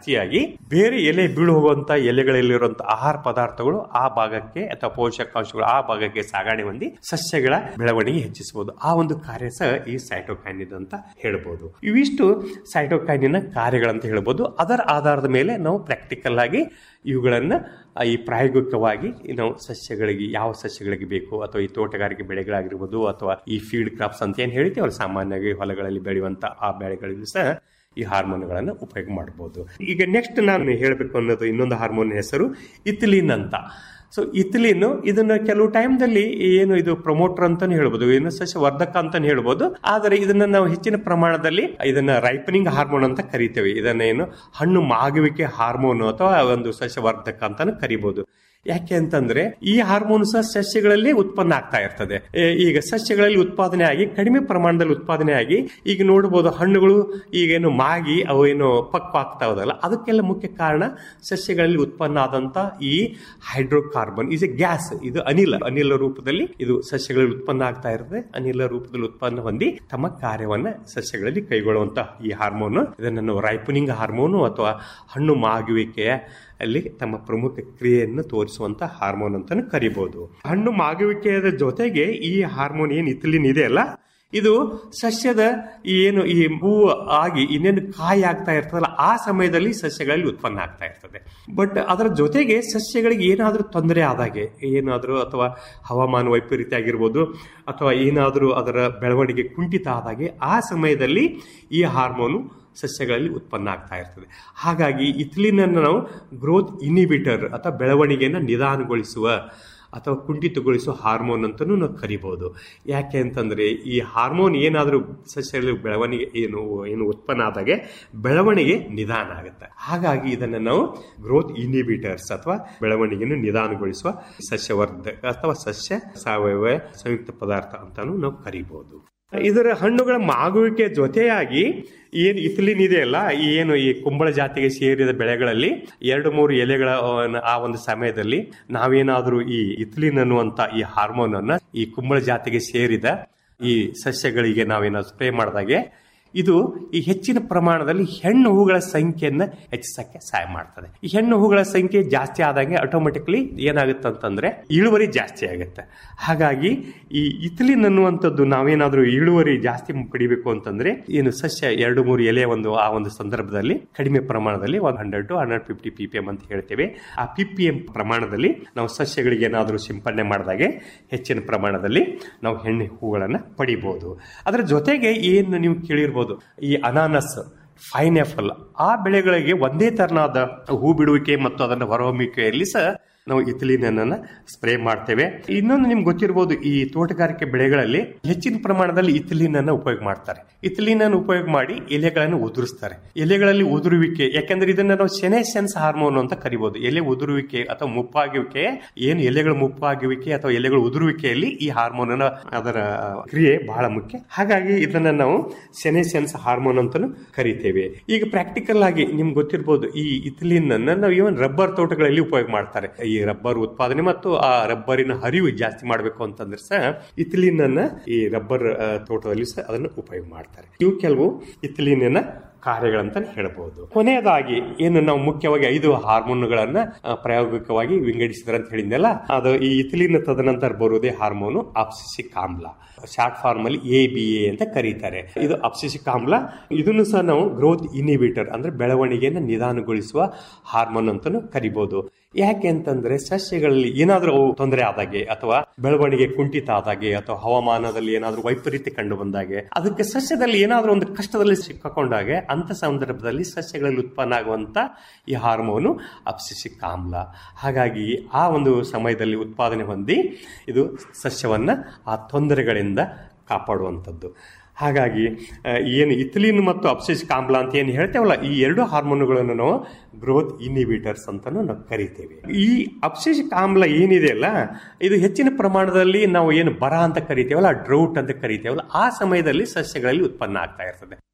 ಜಾಸ್ತಿಯಾಗಿ ಬೇರೆ ಎಲೆ ಬೀಳು ಹೋಗುವಂತ ಎಲೆಗಳಲ್ಲಿರುವಂತ ಆಹಾರ ಪದಾರ್ಥಗಳು ಆ ಭಾಗಕ್ಕೆ ಅಥವಾ ಪೋಷಕಾಂಶಗಳು ಆ ಭಾಗಕ್ಕೆ ಸಾಗಣೆ ಹೊಂದಿ ಸಸ್ಯಗಳ ಬೆಳವಣಿಗೆ ಹೆಚ್ಚಿಸಬಹುದು ಆ ಒಂದು ಕಾರ್ಯ ಸಹ ಈ ಸೈಟೋಕೈನಿನ್ ಅಂತ ಹೇಳ್ಬೋದು ಇವಿಷ್ಟು ಸೈಟೋಕೈನಿನ ಕಾರ್ಯಗಳಂತ ಹೇಳ್ಬೋದು ಅದರ ಆಧಾರದ ಮೇಲೆ ನಾವು ಪ್ರಾಕ್ಟಿಕಲ್ ಆಗಿ ಇವುಗಳನ್ನ ಆ, ಈ ಪ್ರಾಯೋಗಿಕವಾಗಿ ನಾವು ಸಸ್ಯಗಳಿಗೆ ಯಾವ ಸಸ್ಯಗಳಿಗೆ ಬೇಕು ಅಥವಾ ಈ ತೋಟಗಾರಿಕೆ ಬೆಳೆಗಳಾಗಿರ್ಬೋದು ಅಥವಾ ಈ ಫೀಲ್ಡ್ ಕ್ರಾಪ್ಸ್ ಅಂತ ಏನ್ ಹೇಳ್ತೀವಲ್ಲ ಸಾಮಾನ್ಯವಾಗಿ ಹೊಲಗಳಲ್ಲಿ ಬೆಳೆಯುವಂತ ಆ ಬೆಳೆಗಳಿಗೂ ಸಹ ಈ ಹಾರ್ಮೋನ್ಗಳನ್ನು ಉಪಯೋಗ ಮಾಡಬಹುದು ಈಗ ನೆಕ್ಸ್ಟ್ ನಾನು ಹೇಳಬೇಕು ಅನ್ನೋದು ಇನ್ನೊಂದು ಹಾರ್ಮೋನ್ ಹೆಸರು ಇಥಿಲಿನ್ ಅಂತ ಸೊ ಇಥಿಲಿನ್ ಇದನ್ನ ಕೆಲವು ಟೈಮ್ದಲ್ಲಿ ಏನು ಇದು ಪ್ರಮೋಟರ್ ಅಂತಾನು ಹೇಳ್ಬೋದು ಏನು ಸಸ್ಯವರ್ಧಕ ಅಂತಾನು ಹೇಳ್ಬೋದು ಆದರೆ ಇದನ್ನ ನಾವು ಹೆಚ್ಚಿನ ಪ್ರಮಾಣದಲ್ಲಿ ಇದನ್ನ ರೈಪನಿಂಗ್ ಹಾರ್ಮೋನ್ ಅಂತ ಕರಿತೇವೆ ಇದನ್ನ ಏನು ಹಣ್ಣು ಮಾಗುವಿಕೆ ಹಾರ್ಮೋನ್ ಅಥವಾ ಒಂದು ಸಸ್ಯವರ್ಧಕ ಅಂತಾನು ಕರಿಬಹುದು ಯಾಕೆ ಅಂತಂದ್ರೆ ಈ ಹಾರ್ಮೋನ್ ಸಹ ಸಸ್ಯಗಳಲ್ಲಿ ಉತ್ಪನ್ನ ಆಗ್ತಾ ಇರ್ತದೆ ಏ, ಈಗ ಸಸ್ಯಗಳಲ್ಲಿ ಉತ್ಪಾದನೆ ಆಗಿ ಕಡಿಮೆ ಪ್ರಮಾಣದಲ್ಲಿ ಉತ್ಪಾದನೆ ಆಗಿ ಈಗ ನೋಡಬಹುದು ಹಣ್ಣುಗಳು ಈಗೇನು ಮಾಗಿ ಅವು ಏನು ಪಕ್ವ ಆಗ್ತಾ ಹೋದಲ್ಲ ಅದಕ್ಕೆಲ್ಲ ಮುಖ್ಯ ಕಾರಣ ಸಸ್ಯಗಳಲ್ಲಿ ಉತ್ಪನ್ನ ಆದಂತ ಈ ಹೈಡ್ರೋಕಾರ್ಬನ್ ಇಸ್ ಎ ಗ್ಯಾಸ್ ಇದು ಅನಿಲ ಅನಿಲ ರೂಪದಲ್ಲಿ ಇದು ಸಸ್ಯಗಳಲ್ಲಿ ಉತ್ಪನ್ನ ಆಗ್ತಾ ಇರ್ತದೆ ಅನಿಲ ರೂಪದಲ್ಲಿ ಉತ್ಪನ್ನ ಹೊಂದಿ ತಮ್ಮ ಕಾರ್ಯವನ್ನ ಸಸ್ಯಗಳಲ್ಲಿ ಕೈಗೊಳ್ಳುವಂತ ಈ ಹಾರ್ಮೋನ್ ಇದನ್ನು ನಾವು ರೈಪನಿಂಗ್ ಹಾರ್ಮೋನು ಅಥವಾ ಹಣ್ಣು ಮಾಗುವಿಕೆಯ ಅಲ್ಲಿ ತಮ್ಮ ಪ್ರಮುಖ ಕ್ರಿಯೆಯನ್ನು ತೋರಿಸುವಂತ ಹಾರ್ಮೋನ್ ಅಂತಾನು ಕರಿಬಹುದು ಹಣ್ಣು ಮಾಗುವಿಕೆಯ ಜೊತೆಗೆ ಈ ಹಾರ್ಮೋನ್ ಏನ್ ಇಥಿಲಿನ್ ಇದೆಯಲ್ಲ ಇದು ಸಸ್ಯದ ಈ ಏನು ಈ ಹೂವು ಆಗಿ ಇನ್ನೇನು ಕಾಯಿ ಆಗ್ತಾ ಇರ್ತದಲ್ಲ ಆ ಸಮಯದಲ್ಲಿ ಸಸ್ಯಗಳಲ್ಲಿ ಉತ್ಪನ್ನ ಆಗ್ತಾ ಇರ್ತದೆ ಬಟ್ ಅದರ ಜೊತೆಗೆ ಸಸ್ಯಗಳಿಗೆ ಏನಾದರೂ ತೊಂದರೆ ಆದಾಗೆ ಏನಾದರೂ ಅಥವಾ ಹವಾಮಾನ ವೈಪರೀತ್ಯ ಆಗಿರ್ಬೋದು ಅಥವಾ ಏನಾದರೂ ಅದರ ಬೆಳವಣಿಗೆ ಕುಂಠಿತ ಆದಾಗೆ ಆ ಸಮಯದಲ್ಲಿ ಈ ಹಾರ್ಮೋನು ಸಸ್ಯಗಳಲ್ಲಿ ಉತ್ಪನ್ನ ಆಗ್ತಾ ಇರ್ತದೆ ಹಾಗಾಗಿ ಇಥಿಲಿನ್ ಅನ್ನು ನಾವು ಗ್ರೋತ್ ಇನಿಬಿಟರ್ ಅಥವಾ ಬೆಳವಣಿಗೆಯನ್ನು ನಿಧಾನಗೊಳಿಸುವ ಅಥವಾ ಕುಂಠಿತಗೊಳಿಸುವ ಹಾರ್ಮೋನ್ ಅಂತಲೂ ನಾವು ಕರಿಬಹುದು ಯಾಕೆ ಅಂತಂದ್ರೆ ಈ ಹಾರ್ಮೋನ್ ಏನಾದರೂ ಸಸ್ಯಗಳಲ್ಲಿ ಬೆಳವಣಿಗೆ ಏನು ಏನು ಉತ್ಪನ್ನ ಆದಾಗೆ ಬೆಳವಣಿಗೆ ನಿಧಾನ ಆಗುತ್ತೆ ಹಾಗಾಗಿ ಇದನ್ನು ನಾವು ಗ್ರೋತ್ ಇನಿಬಿಟರ್ಸ್ ಅಥವಾ ಬೆಳವಣಿಗೆಯನ್ನು ನಿಧಾನಗೊಳಿಸುವ ಸಸ್ಯವರ್ಧಕ ಅಥವಾ ಸಸ್ಯ ಸಾವಯವ ಸಂಯುಕ್ತ ಪದಾರ್ಥ ಅಂತಾನು ನಾವು ಕರಿಬಹುದು ಇದರ ಹಣ್ಣುಗಳ ಮಾಗುವಿಕೆ ಜೊತೆಯಾಗಿ ಏನು ಇಥಿಲಿನ್ ಇದೆಯಲ್ಲ ಈ ಏನು ಈ ಕುಂಬಳ ಜಾತಿಗೆ ಸೇರಿದ ಬೆಳೆಗಳಲ್ಲಿ ಎರಡು ಮೂರು ಎಲೆಗಳ ಅಹ್, ಆ ಒಂದು ಸಮಯದಲ್ಲಿ ನಾವೇನಾದ್ರೂ ಈ ಇಥಿಲಿನ್ ಅನ್ನುವಂತ ಈ ಹಾರ್ಮೋನ್ ಅನ್ನ ಈ ಕುಂಬಳ ಜಾತಿಗೆ ಸೇರಿದ ಈ ಸಸ್ಯಗಳಿಗೆ ನಾವೇನಾದ್ರು ಸ್ಪ್ರೇ ಮಾಡಿದಾಗೆ ಇದು ಈ ಹೆಚ್ಚಿನ ಪ್ರಮಾಣದಲ್ಲಿ ಹೆಣ್ಣು ಹೂಗಳ ಸಂಖ್ಯೆಯನ್ನ ಹೆಚ್ಚಿಸಕ್ಕೆ ಸಹಾಯ ಮಾಡ್ತದೆ ಈ ಹೆಣ್ಣು ಹೂಗಳ ಸಂಖ್ಯೆ ಜಾಸ್ತಿ ಆದಂಗೆ ಆಟೋಮೆಟಿಕ್ಲಿ ಏನಾಗುತ್ತೆ ಅಂತಂದ್ರೆ ಇಳುವರಿ ಜಾಸ್ತಿ ಆಗುತ್ತೆ ಹಾಗಾಗಿ ಈ ಇಥಿಲಿನ್ ಅನ್ನುವಂಥದ್ದು ನಾವೇನಾದ್ರೂ ಇಳುವರಿ ಜಾಸ್ತಿ ಪಡಿಬೇಕು ಅಂತಂದ್ರೆ ಏನು ಸಸ್ಯ ಎರಡು ಮೂರು ಎಲೆ ಒಂದು ಆ ಒಂದು ಸಂದರ್ಭದಲ್ಲಿ ಕಡಿಮೆ ಪ್ರಮಾಣದಲ್ಲಿ ಒಂದು hundred to hundred fifty P P M ಅಂತ ಹೇಳ್ತೇವೆ ಆ ಪಿ ಪಿ ಎಂ ಪ್ರಮಾಣದಲ್ಲಿ ನಾವು ಸಸ್ಯಗಳಿಗೆ ಏನಾದರೂ ಸಿಂಪಡಣೆ ಮಾಡಿದಾಗೆ ಹೆಚ್ಚಿನ ಪ್ರಮಾಣದಲ್ಲಿ ನಾವು ಹೆಣ್ಣು ಹೂಗಳನ್ನು ಪಡಿಬಹುದು ಅದರ ಜೊತೆಗೆ ಏನು ನೀವು ಕೇಳಿರ್ಬೋದು ಈ ಅನಾನಸ್ ಫೈನ್ ಆಪಲ್ ಆ ಬೆಳೆಗಳಿಗೆ ಒಂದೇ ತರನಾದ ಹೂ ಬಿಡುವಿಕೆ ಮತ್ತು ಅದನ್ನ ಹೊರಹೊಮ್ಮಿಕೆಯಲ್ಲಿ ಸಹ ನಾವು ಇಥಿಲಿನ್ ಅನ್ನ ಸ್ಪ್ರೇ ಮಾಡ್ತೇವೆ ಇನ್ನೊಂದು ನಿಮ್ಗೆ ಗೊತ್ತಿರಬಹುದು ಈ ತೋಟಗಾರಿಕೆ ಬೆಳೆಗಳಲ್ಲಿ ಹೆಚ್ಚಿನ ಪ್ರಮಾಣದಲ್ಲಿ ಇಥಿಲಿನ್ ಅನ್ನ ಉಪಯೋಗ ಮಾಡ್ತಾರೆ ಇಥಿಲಿನ್ ಅನ್ನು ಉಪಯೋಗ ಮಾಡಿ ಎಲೆಗಳನ್ನು ಉದುರಿಸ್ತಾರೆ ಎಲೆಗಳಲ್ಲಿ ಉದುರುವಿಕೆ ಯಾಕಂದ್ರೆ ಇದನ್ನ ನಾವು ಸೆನೆಸೆನ್ಸ್ ಹಾರ್ಮೋನ್ ಅಂತ ಕರಿಬಹುದು ಎಲೆ ಉದುರುವಿಕೆ ಅಥವಾ ಮುಪ್ಪಾಗುವಿಕೆ ಏನು ಎಲೆಗಳ ಮುಪ್ಪಾಗುವಿಕೆ ಅಥವಾ ಎಲೆಗಳ ಉದುರುವಿಕೆಯಲ್ಲಿ ಈ ಹಾರ್ಮೋನ್ ಅದರ ಕ್ರಿಯೆ ಬಹಳ ಮುಖ್ಯ ಹಾಗಾಗಿ ಇದನ್ನ ನಾವು ಸೆನೆಸೆನ್ಸ್ ಹಾರ್ಮೋನ್ ಅಂತಾನು ಕರಿತೇವೆ ಈಗ ಪ್ರಾಕ್ಟಿಕಲ್ ಆಗಿ ನಿಮ್ಗೆ ಗೊತ್ತಿರಬಹುದು ಈ ಇಥಿಲಿನ್ ಅನ್ನ ನಾವು ಇವನ್ ರಬ್ಬರ್ ತೋಟಗಳಲ್ಲಿ ಉಪಯೋಗ ಮಾಡ್ತಾರೆ ಈ ರಬ್ಬರ್ ಉತ್ಪಾದನೆ ಮತ್ತು ಆ ರಬ್ಬರಿನ ಹರಿವು ಜಾಸ್ತಿ ಮಾಡಬೇಕು ಅಂತಂದ್ರೆ ಸಹ ಇಥಿಲಿನ್ ಅನ್ನ ಈ ರಬ್ಬರ್ ಆ, ತೋಟದಲ್ಲಿ ಸಹ ಅದನ್ನು ಉಪಯೋಗ ಮಾಡ್ತಾರೆ ಇವು ಕೆಲವು ಇಥಿಲಿನ್ ಕಾರ್ಯಗಳಂತ ಹೇಳ್ಬಹುದು ಕೊನೆಯದಾಗಿ ಏನು ನಾವು ಮುಖ್ಯವಾಗಿ ಐದು ಹಾರ್ಮೋನ್ಗಳನ್ನ ಆ, ಪ್ರಾಯೋಗಿಕವಾಗಿ ವಿಂಗಡಿಸಿದ್ರೆ ಅಂತ ಹೇಳಿದ್ನಲ್ಲ ಅದು ಈ ಇಥಿಲಿನ್ ತದನಂತರ ಬರುವುದೇ ಹಾರ್ಮೋನು ಅಪ್ಸಿಸಿಕ್ ಆಮ್ಲ ಶಾರ್ಟ್ ಫಾರ್ಮ್ ಅಲ್ಲಿ ಎ ಬಿ ಎ ಅಂತ ಕರೀತಾರೆ ಇದು ಅಪ್ಸಿಸಿಕ್ ಆಮ್ಲ ಇದನ್ನು ಸಹ ನಾವು ಗ್ರೋತ್ ಇನಿಬಿಟರ್ ಅಂದ್ರೆ ಬೆಳವಣಿಗೆಯನ್ನು ನಿಧಾನಗೊಳಿಸುವ ಹಾರ್ಮೋನ್ ಅಂತಾನು ಕರಿಬಹುದು ಯಾಕೆ ಅಂತಂದ್ರೆ ಸಸ್ಯಗಳಲ್ಲಿ ಏನಾದ್ರೂ ಅವು ತೊಂದರೆ ಆದಾಗೆ ಅಥವಾ ಬೆಳವಣಿಗೆ ಕುಂಠಿತ ಆದಾಗೆ ಅಥವಾ ಹವಾಮಾನದಲ್ಲಿ ಏನಾದ್ರೂ ವೈಪರೀತ್ಯ ಕಂಡು ಬಂದಾಗೆ ಅದಕ್ಕೆ ಸಸ್ಯದಲ್ಲಿ ಏನಾದ್ರೂ ಒಂದು ಕಷ್ಟದಲ್ಲಿ ಸಿಕ್ಕಾಕೊಂಡಾಗೆ ಅಂತ ಸಂದರ್ಭದಲ್ಲಿ ಸಸ್ಯಗಳಲ್ಲಿ ಉತ್ಪನ್ನ ಆಗುವಂತ ಈ ಹಾರ್ಮೋನು ಅಪ್ಸಿಸಿಕ್ ಆಮ್ಲ ಹಾಗಾಗಿ ಆ ಒಂದು ಸಮಯದಲ್ಲಿ ಉತ್ಪಾದನೆ ಹೊಂದಿ ಇದು ಸಸ್ಯವನ್ನ ಆ ತೊಂದರೆಗಳಿಂದ ಕಾಪಾಡುವಂಥದ್ದು ಹಾಗಾಗಿ ಆ, ಏನು ಇಥಿಲಿನ್ ಮತ್ತು ಅಪ್ಸಿಸಿಕ್ ಆಮ್ಲ ಅಂತ ಏನು ಹೇಳ್ತೇವಲ್ಲ ಈ ಎರಡು ಹಾರ್ಮೋನುಗಳನ್ನು ನಾವು ಗ್ರೋತ್ ಇನಿಬಿಟರ್ಸ್ ಅಂತಾನು ನಾವು ಕರಿತೇವೆ ಈ ಅಪ್ಸಿಸಿಕ್ ಆಮ್ಲ ಏನಿದೆಯಲ್ಲ ಇದು ಹೆಚ್ಚಿನ ಪ್ರಮಾಣದಲ್ಲಿ ನಾವು ಏನು ಬರ ಅಂತ ಕರಿತೇವಲ್ಲ ಡ್ರೌಟ್ ಅಂತ ಕರಿತೇವಲ್ಲ ಆ ಸಮಯದಲ್ಲಿ ಸಸ್ಯಗಳಲ್ಲಿ ಉತ್ಪನ್ನ ಆಗ್ತಾ ಇರ್ತದೆ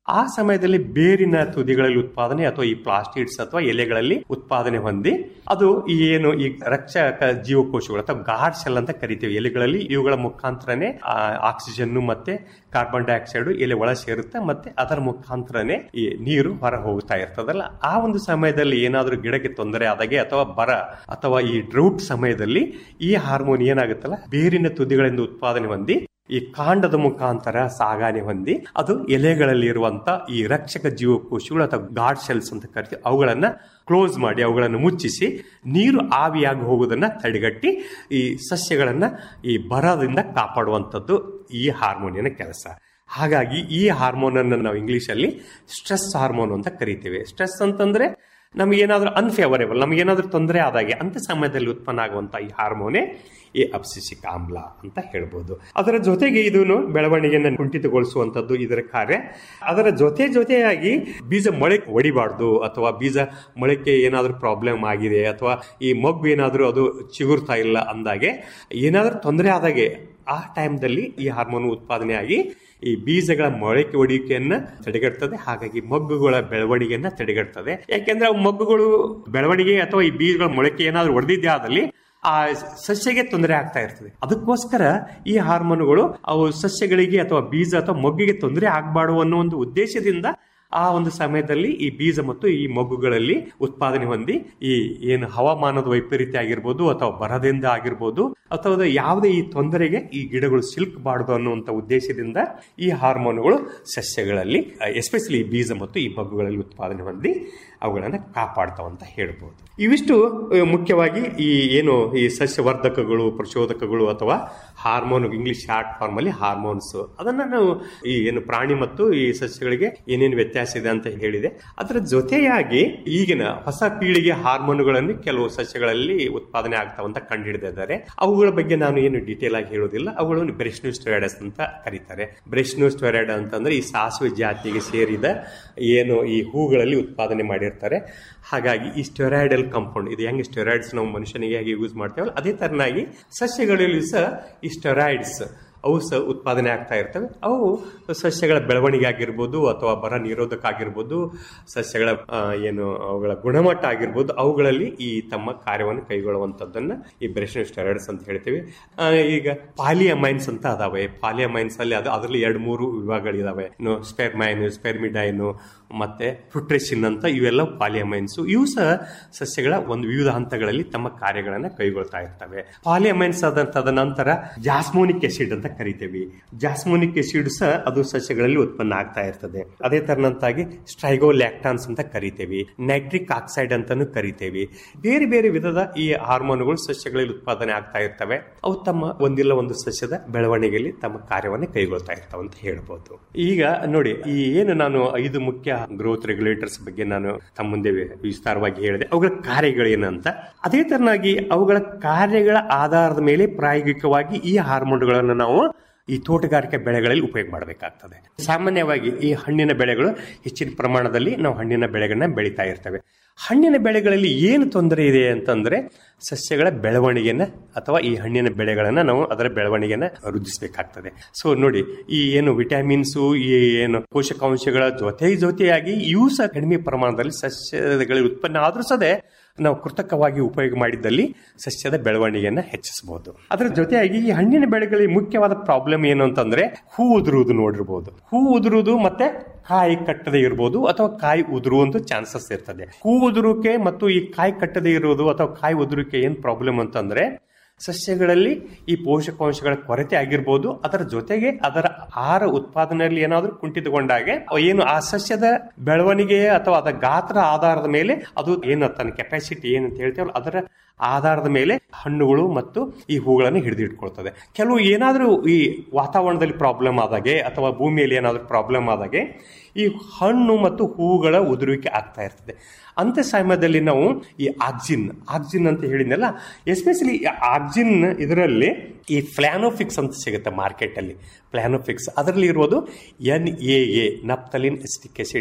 ಆ ಸಮಯದಲ್ಲಿ ಬೇರಿನ ತುದಿಗಳಲ್ಲಿ ಉತ್ಪಾದನೆ ಅಥವಾ ಈ ಪ್ಲಾಸ್ಟಿಡ್ಸ್ ಅಥವಾ ಎಲೆಗಳಲ್ಲಿ ಉತ್ಪಾದನೆ ಹೊಂದಿ ಅದು ಈ ಏನು ಈ ರಕ್ಷಕ ಜೀವಕೋಶಗಳು ಅಥವಾ ಗಾರ್ಡ್ ಸೆಲ್ ಅಂತ ಕರಿತೀವಿ ಎಲೆಗಳಲ್ಲಿ ಇವುಗಳ ಮುಖಾಂತರನೇ ಆಕ್ಸಿಜನ್ ಮತ್ತೆ ಕಾರ್ಬನ್ ಡೈಆಕ್ಸೈಡ್ ಎಲೆ ಒಳ ಸೇರುತ್ತೆ ಮತ್ತೆ ಅದರ ಮುಖಾಂತರನೇ ಈ ನೀರು ಹೊರ ಹೋಗ್ತಾ ಇರ್ತದಲ್ಲ ಆ ಒಂದು ಸಮಯದಲ್ಲಿ ಏನಾದರೂ ಗಿಡಕ್ಕೆ ತೊಂದರೆ ಆದಾಗೆ ಅಥವಾ ಬರ ಅಥವಾ ಈ ಡ್ರೌಟ್ ಸಮಯದಲ್ಲಿ ಈ ಹಾರ್ಮೋನ್ ಏನಾಗುತ್ತಲ್ಲ ಬೇರಿನ ತುದಿಗಳಿಂದ ಉತ್ಪಾದನೆ ಹೊಂದಿ ಈ ಕಾಂಡದ ಮುಖಾಂತರ ಸಾಗಾಣೆ ಹೊಂದಿ ಅದು ಎಲೆಗಳಲ್ಲಿ ಇರುವಂತ ಈ ರಕ್ಷಕ ಜೀವಕೋಶಗಳು ಅಥವಾ ಗಾರ್ಡ್ ಸೆಲ್ಸ್ ಅಂತ ಕರಿತೀವಿ ಅವುಗಳನ್ನ ಕ್ಲೋಸ್ ಮಾಡಿ ಅವುಗಳನ್ನು ಮುಚ್ಚಿಸಿ ನೀರು ಆವಿಯಾಗಿ ಹೋಗುವುದನ್ನ ತಡೆಗಟ್ಟಿ ಈ ಸಸ್ಯಗಳನ್ನ ಈ ಬರದಿಂದ ಕಾಪಾಡುವಂಥದ್ದು ಈ ಹಾರ್ಮೋನಿಯನ ಕೆಲಸ ಹಾಗಾಗಿ ಈ ಹಾರ್ಮೋನ್ ಅನ್ನು ನಾವು ಇಂಗ್ಲಿಷ್ ಅಲ್ಲಿ ಸ್ಟ್ರೆಸ್ ಹಾರ್ಮೋನ್ ಅಂತ ಕರಿತೀವಿ ಸ್ಟ್ರೆಸ್ ಅಂತಂದ್ರೆ ನಮಗೇನಾದ್ರೂ ಅನ್ಫೇವರೇಬಲ್ ನಮಗೇನಾದ್ರೂ ತೊಂದರೆ ಆದಾಗೆ ಅಂತ ಸಮಯದಲ್ಲಿ ಉತ್ಪನ್ನ ಆಗುವಂತ ಈ ಹಾರ್ಮೋನೇ ಈ ಅಬ್ಸಿಸಿಕ್ ಆಮ್ಲ ಅಂತ ಹೇಳ್ಬೋದು ಅದರ ಜೊತೆಗೆ ಇದನ್ನು ಬೆಳವಣಿಗೆಯನ್ನು ಕುಂಠಿತಗೊಳಿಸುವಂತದ್ದು ಇದರ ಕಾರ್ಯ ಅದರ ಜೊತೆ ಜೊತೆಯಾಗಿ ಬೀಜ ಮೊಳಕೆ ಒಡಿಬಾರ್ದು ಅಥವಾ ಬೀಜ ಮೊಳಕೆ ಏನಾದರೂ ಪ್ರಾಬ್ಲಮ್ ಆಗಿದೆ ಅಥವಾ ಈ ಮಗು ಏನಾದರೂ ಅದು ಚಿಗುರ್ತಾ ಇಲ್ಲ ಅಂದಾಗೆ ಏನಾದರೂ ತೊಂದರೆ ಆದಾಗೆ ಆ ಟೈಮ್ದಲ್ಲಿ ಈ ಹಾರ್ಮೋನ್ ಉತ್ಪಾದನೆ ಆಗಿ ಈ ಬೀಜಗಳ ಮೊಳಕೆ ಒಡಿಕೆಯನ್ನ ತಡೆಗಟ್ತದೆ ಹಾಗಾಗಿ ಮಗ್ಗುಗಳ ಬೆಳವಣಿಗೆಯನ್ನ ತಡೆಗಟ್ತದೆ ಯಾಕೆಂದ್ರೆ ಅವು ಮಗ್ಗುಗಳು ಬೆಳವಣಿಗೆ ಅಥವಾ ಈ ಬೀಜಗಳ ಮೊಳಕೆ ಏನಾದರೂ ಒಡೆದಿದ್ದೇ ಆದಲ್ಲಿ ಆ ಸಸ್ಯಗೆ ತೊಂದರೆ ಆಗ್ತಾ ಇರ್ತದೆ ಅದಕ್ಕೋಸ್ಕರ ಈ ಹಾರ್ಮೋನುಗಳು ಅವು ಸಸ್ಯಗಳಿಗೆ ಅಥವಾ ಬೀಜ ಅಥವಾ ಮೊಗ್ಗಿಗೆ ತೊಂದರೆ ಆಗಬಾರ್ದು ಅನ್ನೋ ಒಂದು ಉದ್ದೇಶದಿಂದ ಆ ಒಂದು ಸಮಯದಲ್ಲಿ ಈ ಬೀಜ ಮತ್ತು ಈ ಮಗ್ಗುಗಳಲ್ಲಿ ಉತ್ಪಾದನೆ ಹೊಂದಿ ಈ ಏನು ಹವಾಮಾನದ ವೈಪರೀತ್ಯ ಆಗಿರ್ಬೋದು ಅಥವಾ ಬರದಿಂದ ಆಗಿರ್ಬೋದು ಅಥವಾ ಯಾವುದೇ ಈ ತೊಂದರೆಗೆ ಈ ಗಿಡಗಳು ಸಿಲ್ಕಬಾರ್ದು ಅನ್ನುವಂಥ ಉದ್ದೇಶದಿಂದ ಈ ಹಾರ್ಮೋನುಗಳು ಸಸ್ಯಗಳಲ್ಲಿ ಎಸ್ಪೆಷಲಿ ಈ ಬೀಜ ಮತ್ತು ಈ ಮಗ್ಗುಗಳಲ್ಲಿ ಉತ್ಪಾದನೆ ಹೊಂದಿ ಅವುಗಳನ್ನು ಕಾಪಾಡ್ತಾವಂತ ಹೇಳ್ಬೋದು ಇವಿಷ್ಟು ಅಹ್, ಮುಖ್ಯವಾಗಿ ಈ ಏನು ಈ ಸಸ್ಯವರ್ಧಕಗಳು ಪ್ರಚೋದಕಗಳು ಅಥವಾ ಹಾರ್ಮೋನ್ ಇಂಗ್ಲಿಷ್ ಶಾರ್ಟ್ ಫಾರ್ಮ್ ಅಲ್ಲಿ ಹಾರ್ಮೋನ್ಸ್ ಅದನ್ನ ನಾವು ಈ ಏನು ಪ್ರಾಣಿ ಮತ್ತು ಈ ಸಸ್ಯಗಳಿಗೆ ಏನೇನು ವ್ಯತ್ಯಾಸ ಇದೆ ಅಂತ ಹೇಳಿದೆ ಅದರ ಜೊತೆಯಾಗಿ ಈಗಿನ ಹೊಸ ಪೀಳಿಗೆ ಹಾರ್ಮೋನುಗಳನ್ನು ಕೆಲವು ಸಸ್ಯಗಳಲ್ಲಿ ಉತ್ಪಾದನೆ ಆಗ್ತಾವಂತ ಕಂಡುಹಿಡಿದಿದ್ದಾರೆ ಅವುಗಳ ಬಗ್ಗೆ ನಾನು ಏನು ಡೀಟೇಲ್ ಆಗಿ ಹೇಳೋದಿಲ್ಲ ಅವುಗಳನ್ನು ಬ್ರೆಶ್ನು ಸ್ಟೆರಾಯ್ಡಸ್ ಅಂತ ಕರೀತಾರೆ ಬ್ರೆಶ್ನು ಸ್ಟೆರಾಯ್ಡ್ ಅಂತಂದ್ರೆ ಈ ಸಾಸಿವೆ ಜಾತಿಗೆ ಸೇರಿದ ಏನು ಈ ಹೂಗಳಲ್ಲಿ ಉತ್ಪಾದನೆ ಮಾಡಿರ್ತಾರೆ ಹಾಗಾಗಿ ಈ ಸ್ಟೆರಾಯ್ಡಲ್ ಕಾಂಪೌಂಡ್ ಇದು ಹೆಂಗೆ ಸ್ಟೆರಾಯ್ಡ್ಸ್ ನಾವು ಮನುಷ್ಯನಿಗೆ ಹೇಗೆ ಯೂಸ್ ಮಾಡ್ತೇವಲ್ಲ ಅದೇ ತರನಾಗಿ ಸಸ್ಯಗಳಲ್ಲಿ ಸಹ ಈ ಸ್ಟೆರಾಯ್ಡ್ಸ್ ಅವು ಸಹ ಉತ್ಪಾದನೆ ಆಗ್ತಾ ಇರ್ತವೆ ಅವು ಸಸ್ಯಗಳ ಬೆಳವಣಿಗೆ ಆಗಿರ್ಬೋದು ಅಥವಾ ಬರ ನಿರೋಧಕ ಆಗಿರ್ಬೋದು ಸಸ್ಯಗಳ ಆ, ಏನು ಅವುಗಳ ಗುಣಮಟ್ಟ ಆಗಿರ್ಬೋದು ಅವುಗಳಲ್ಲಿ ಈ ತಮ್ಮ ಕಾರ್ಯವನ್ನು ಕೈಗೊಳ್ಳುವಂಥದ್ದನ್ನ ಈ ಬ್ರೆಷನ್ ಸ್ಟೆರಾಯ್ಡ್ಸ್ ಅಂತ ಹೇಳ್ತೀವಿ ಆ, ಈಗ ಪಾಲಿಯಮೈನ್ಸ್ ಅಂತ ಅದಾವೆ ಪಾಲಿಯಮೈನ್ಸ್ ಅಲ್ಲಿ ಅದು ಅದರಲ್ಲಿ ಎರಡು ಮೂರು ವಿಭಾಗಗಳಿದಾವೆ ಇನ್ನು ಸ್ಪೆರ್ಮೈನ್ ಸ್ಪೆರ್ಮಿಡೈನು ಮತ್ತೆ ಫ್ರುಟ್ರೆಸಿನ್ ಅಂತ ಇವೆಲ್ಲ ಪಾಲಿಯಮೈನ್ಸ್ ಇವು ಸಹ ಸಸ್ಯಗಳ ಒಂದು ವಿವಿಧ ಹಂತಗಳಲ್ಲಿ ತಮ್ಮ ಕಾರ್ಯಗಳನ್ನು ಕೈಗೊಳ್ತಾ ಇರ್ತವೆ ಪಾಲಿಯಮೈನ್ಸ್ ಆದ ತದ ನಂತರ ಜಾಸ್ಮೋನಿಕ್ ಎಸಿಡ್ ಅಂತ ಕರಿತೇವೆ ಜಾಸ್ಮೋನಿಕ್ ಎಸಿಡ್ ಸಹ ಅದು ಸಸ್ಯಗಳಲ್ಲಿ ಉತ್ಪನ್ನ ಆಗ್ತಾ ಇರ್ತದೆ ಅದೇ ತರನಂತಾಗಿ ಸ್ಟ್ರೈಗೋಲ್ಯಾಕ್ಟಾನ್ಸ್ ಅಂತ ಕರಿತೇವೆ ನೈಟ್ರಿಕ್ ಆಕ್ಸೈಡ್ ಅಂತಾನು ಕರಿತೇವೆ ಬೇರೆ ಬೇರೆ ವಿಧದ ಈ ಹಾರ್ಮೋನುಗಳು ಸಸ್ಯಗಳಲ್ಲಿ ಉತ್ಪಾದನೆ ಆಗ್ತಾ ಇರ್ತವೆ ಅವು ತಮ್ಮ ಒಂದಿಲ್ಲ ಒಂದು ಸಸ್ಯದ ಬೆಳವಣಿಗೆಯಲ್ಲಿ ತಮ್ಮ ಕಾರ್ಯವನ್ನು ಕೈಗೊಳ್ತಾ ಇರ್ತಾವೆ ಅಂತ ಹೇಳ್ಬೋದು ಈಗ ನೋಡಿ ಈ ಏನು ನಾನು ಐದು ಮುಖ್ಯ ಗ್ರೋತ್ ರೆಗ್ಯುಲೇಟರ್ಸ್ ಬಗ್ಗೆ ನಾನು ತಮ್ಮ ಮುಂದೆ ವಿಸ್ತಾರವಾಗಿ ಹೇಳಿದೆ ಅವುಗಳ ಕಾರ್ಯಗಳೇನಂತ ಅದೇ ತರನಾಗಿ ಅವುಗಳ ಕಾರ್ಯಗಳ ಆಧಾರದ ಮೇಲೆ ಪ್ರಾಯೋಗಿಕವಾಗಿ ಈ ಹಾರ್ಮೋನ್ಗಳನ್ನು ನಾವು ಈ ತೋಟಗಾರಿಕೆ ಬೆಳೆಗಳಲ್ಲಿ ಉಪಯೋಗ ಮಾಡಬೇಕಾಗ್ತದೆ ಸಾಮಾನ್ಯವಾಗಿ ಈ ಹಣ್ಣಿನ ಬೆಳೆಗಳು ಹೆಚ್ಚಿನ ಪ್ರಮಾಣದಲ್ಲಿ ನಾವು ಹಣ್ಣಿನ ಬೆಳೆಗಳನ್ನ ಬೆಳೀತಾ ಇರ್ತೇವೆ ಹಣ್ಣಿನ ಬೆಳೆಗಳಲ್ಲಿ ಏನು ತೊಂದರೆ ಇದೆ ಅಂತಂದ್ರೆ ಸಸ್ಯಗಳ ಬೆಳವಣಿಗೆನ ಅಥವಾ ಈ ಹಣ್ಣಿನ ಬೆಳೆಗಳನ್ನ ನಾವು ಅದರ ಬೆಳವಣಿಗೆನ ವೃದ್ಧಿಸಬೇಕಾಗ್ತದೆ ಸೊ ನೋಡಿ ಈ ಏನು ವಿಟಮಿನ್ಸು ಈ ಏನು ಪೋಷಕಾಂಶಗಳ ಜೊತೆ ಜೊತೆಯಾಗಿ ಇವು ಸಹ ಕಡಿಮೆ ಪ್ರಮಾಣದಲ್ಲಿ ಸಸ್ಯಗಳ ಉತ್ಪನ್ನ ಆದ್ರೂ ಸದೇ ನಾವು ಕೃತಕವಾಗಿ ಉಪಯೋಗ ಮಾಡಿದ್ದಲ್ಲಿ ಸಸ್ಯದ ಬೆಳವಣಿಗೆಯನ್ನ ಹೆಚ್ಚಿಸಬಹುದು ಅದರ ಜೊತೆಯಾಗಿ ಈ ಹಣ್ಣಿನ ಬೆಳೆಗಳಿಗೆ ಮುಖ್ಯವಾದ ಪ್ರಾಬ್ಲಮ್ ಏನು ಅಂತಂದ್ರೆ ಹೂ ಉದುರುವುದು ನೋಡಿರ್ಬೋದು ಹೂ ಉದುರುವುದು ಮತ್ತೆ ಕಾಯಿ ಕಟ್ಟದೆ ಇರ್ಬೋದು ಅಥವಾ ಕಾಯಿ ಉದುರುವಂತ ಚಾನ್ಸಸ್ ಇರ್ತದೆ ಹೂ ಉದುರುವಿಕೆ ಮತ್ತು ಈ ಕಾಯಿ ಕಟ್ಟದೆ ಇರುವುದು ಅಥವಾ ಕಾಯಿ ಉದುರುವಿಕೆ ಏನ್ ಪ್ರಾಬ್ಲಮ್ ಅಂತಂದ್ರೆ ಸಸ್ಯಗಳಲ್ಲಿ ಈ ಪೋಷಕಾಂಶಗಳ ಕೊರತೆ ಆಗಿರ್ಬೋದು ಅದರ ಜೊತೆಗೆ ಅದರ ಆಹಾರ ಉತ್ಪಾದನೆಯಲ್ಲಿ ಏನಾದರೂ ಕುಂಠಿತಗೊಂಡಾಗೆ ಏನು ಆ ಸಸ್ಯದ ಬೆಳವಣಿಗೆ ಅಥವಾ ಅದರ ಗಾತ್ರ ಆಧಾರದ ಮೇಲೆ ಅದು ಏನು ತನ್ನ ಕೆಪಾಸಿಟಿ ಏನಂತ ಹೇಳ್ತೇವಲ್ಲ ಅದರ ಆಧಾರದ ಮೇಲೆ ಹಣ್ಣುಗಳು ಮತ್ತು ಈ ಹೂಗಳನ್ನು ಹಿಡಿದಿಟ್ಕೊಳ್ತದೆ ಕೆಲವು ಏನಾದರೂ ಈ ವಾತಾವರಣದಲ್ಲಿ ಪ್ರಾಬ್ಲಮ್ ಆದಾಗೆ ಅಥವಾ ಭೂಮಿಯಲ್ಲಿ ಏನಾದರೂ ಪ್ರಾಬ್ಲಮ್ ಆದಾಗೆ ಈ ಹಣ್ಣು ಮತ್ತು ಹೂಗಳ ಉದುರುವಿಕೆ ಆಗ್ತಾ ಇರ್ತದೆ ಅಂತ ಸಮಯದಲ್ಲಿ ನಾವು ಈ ಆಕ್ಸಿನ್ ಆಕ್ಸಿನ್ ಅಂತ ಹೇಳಿದ್ನಲ್ಲ ಎಸ್ಪೆಷಲಿ ಆಕ್ಸಿನ್ ಇದರಲ್ಲಿ ಈ ಫ್ಲಾನೋಫಿಕ್ಸ್ ಅಂತ ಸಿಗುತ್ತೆ ಮಾರ್ಕೆಟ್ ಅಲ್ಲಿ ಫ್ಲಾನೋಫಿಕ್ಸ್ ಅದರಲ್ಲಿ ಇರೋದು N A A naphthalene acetic acid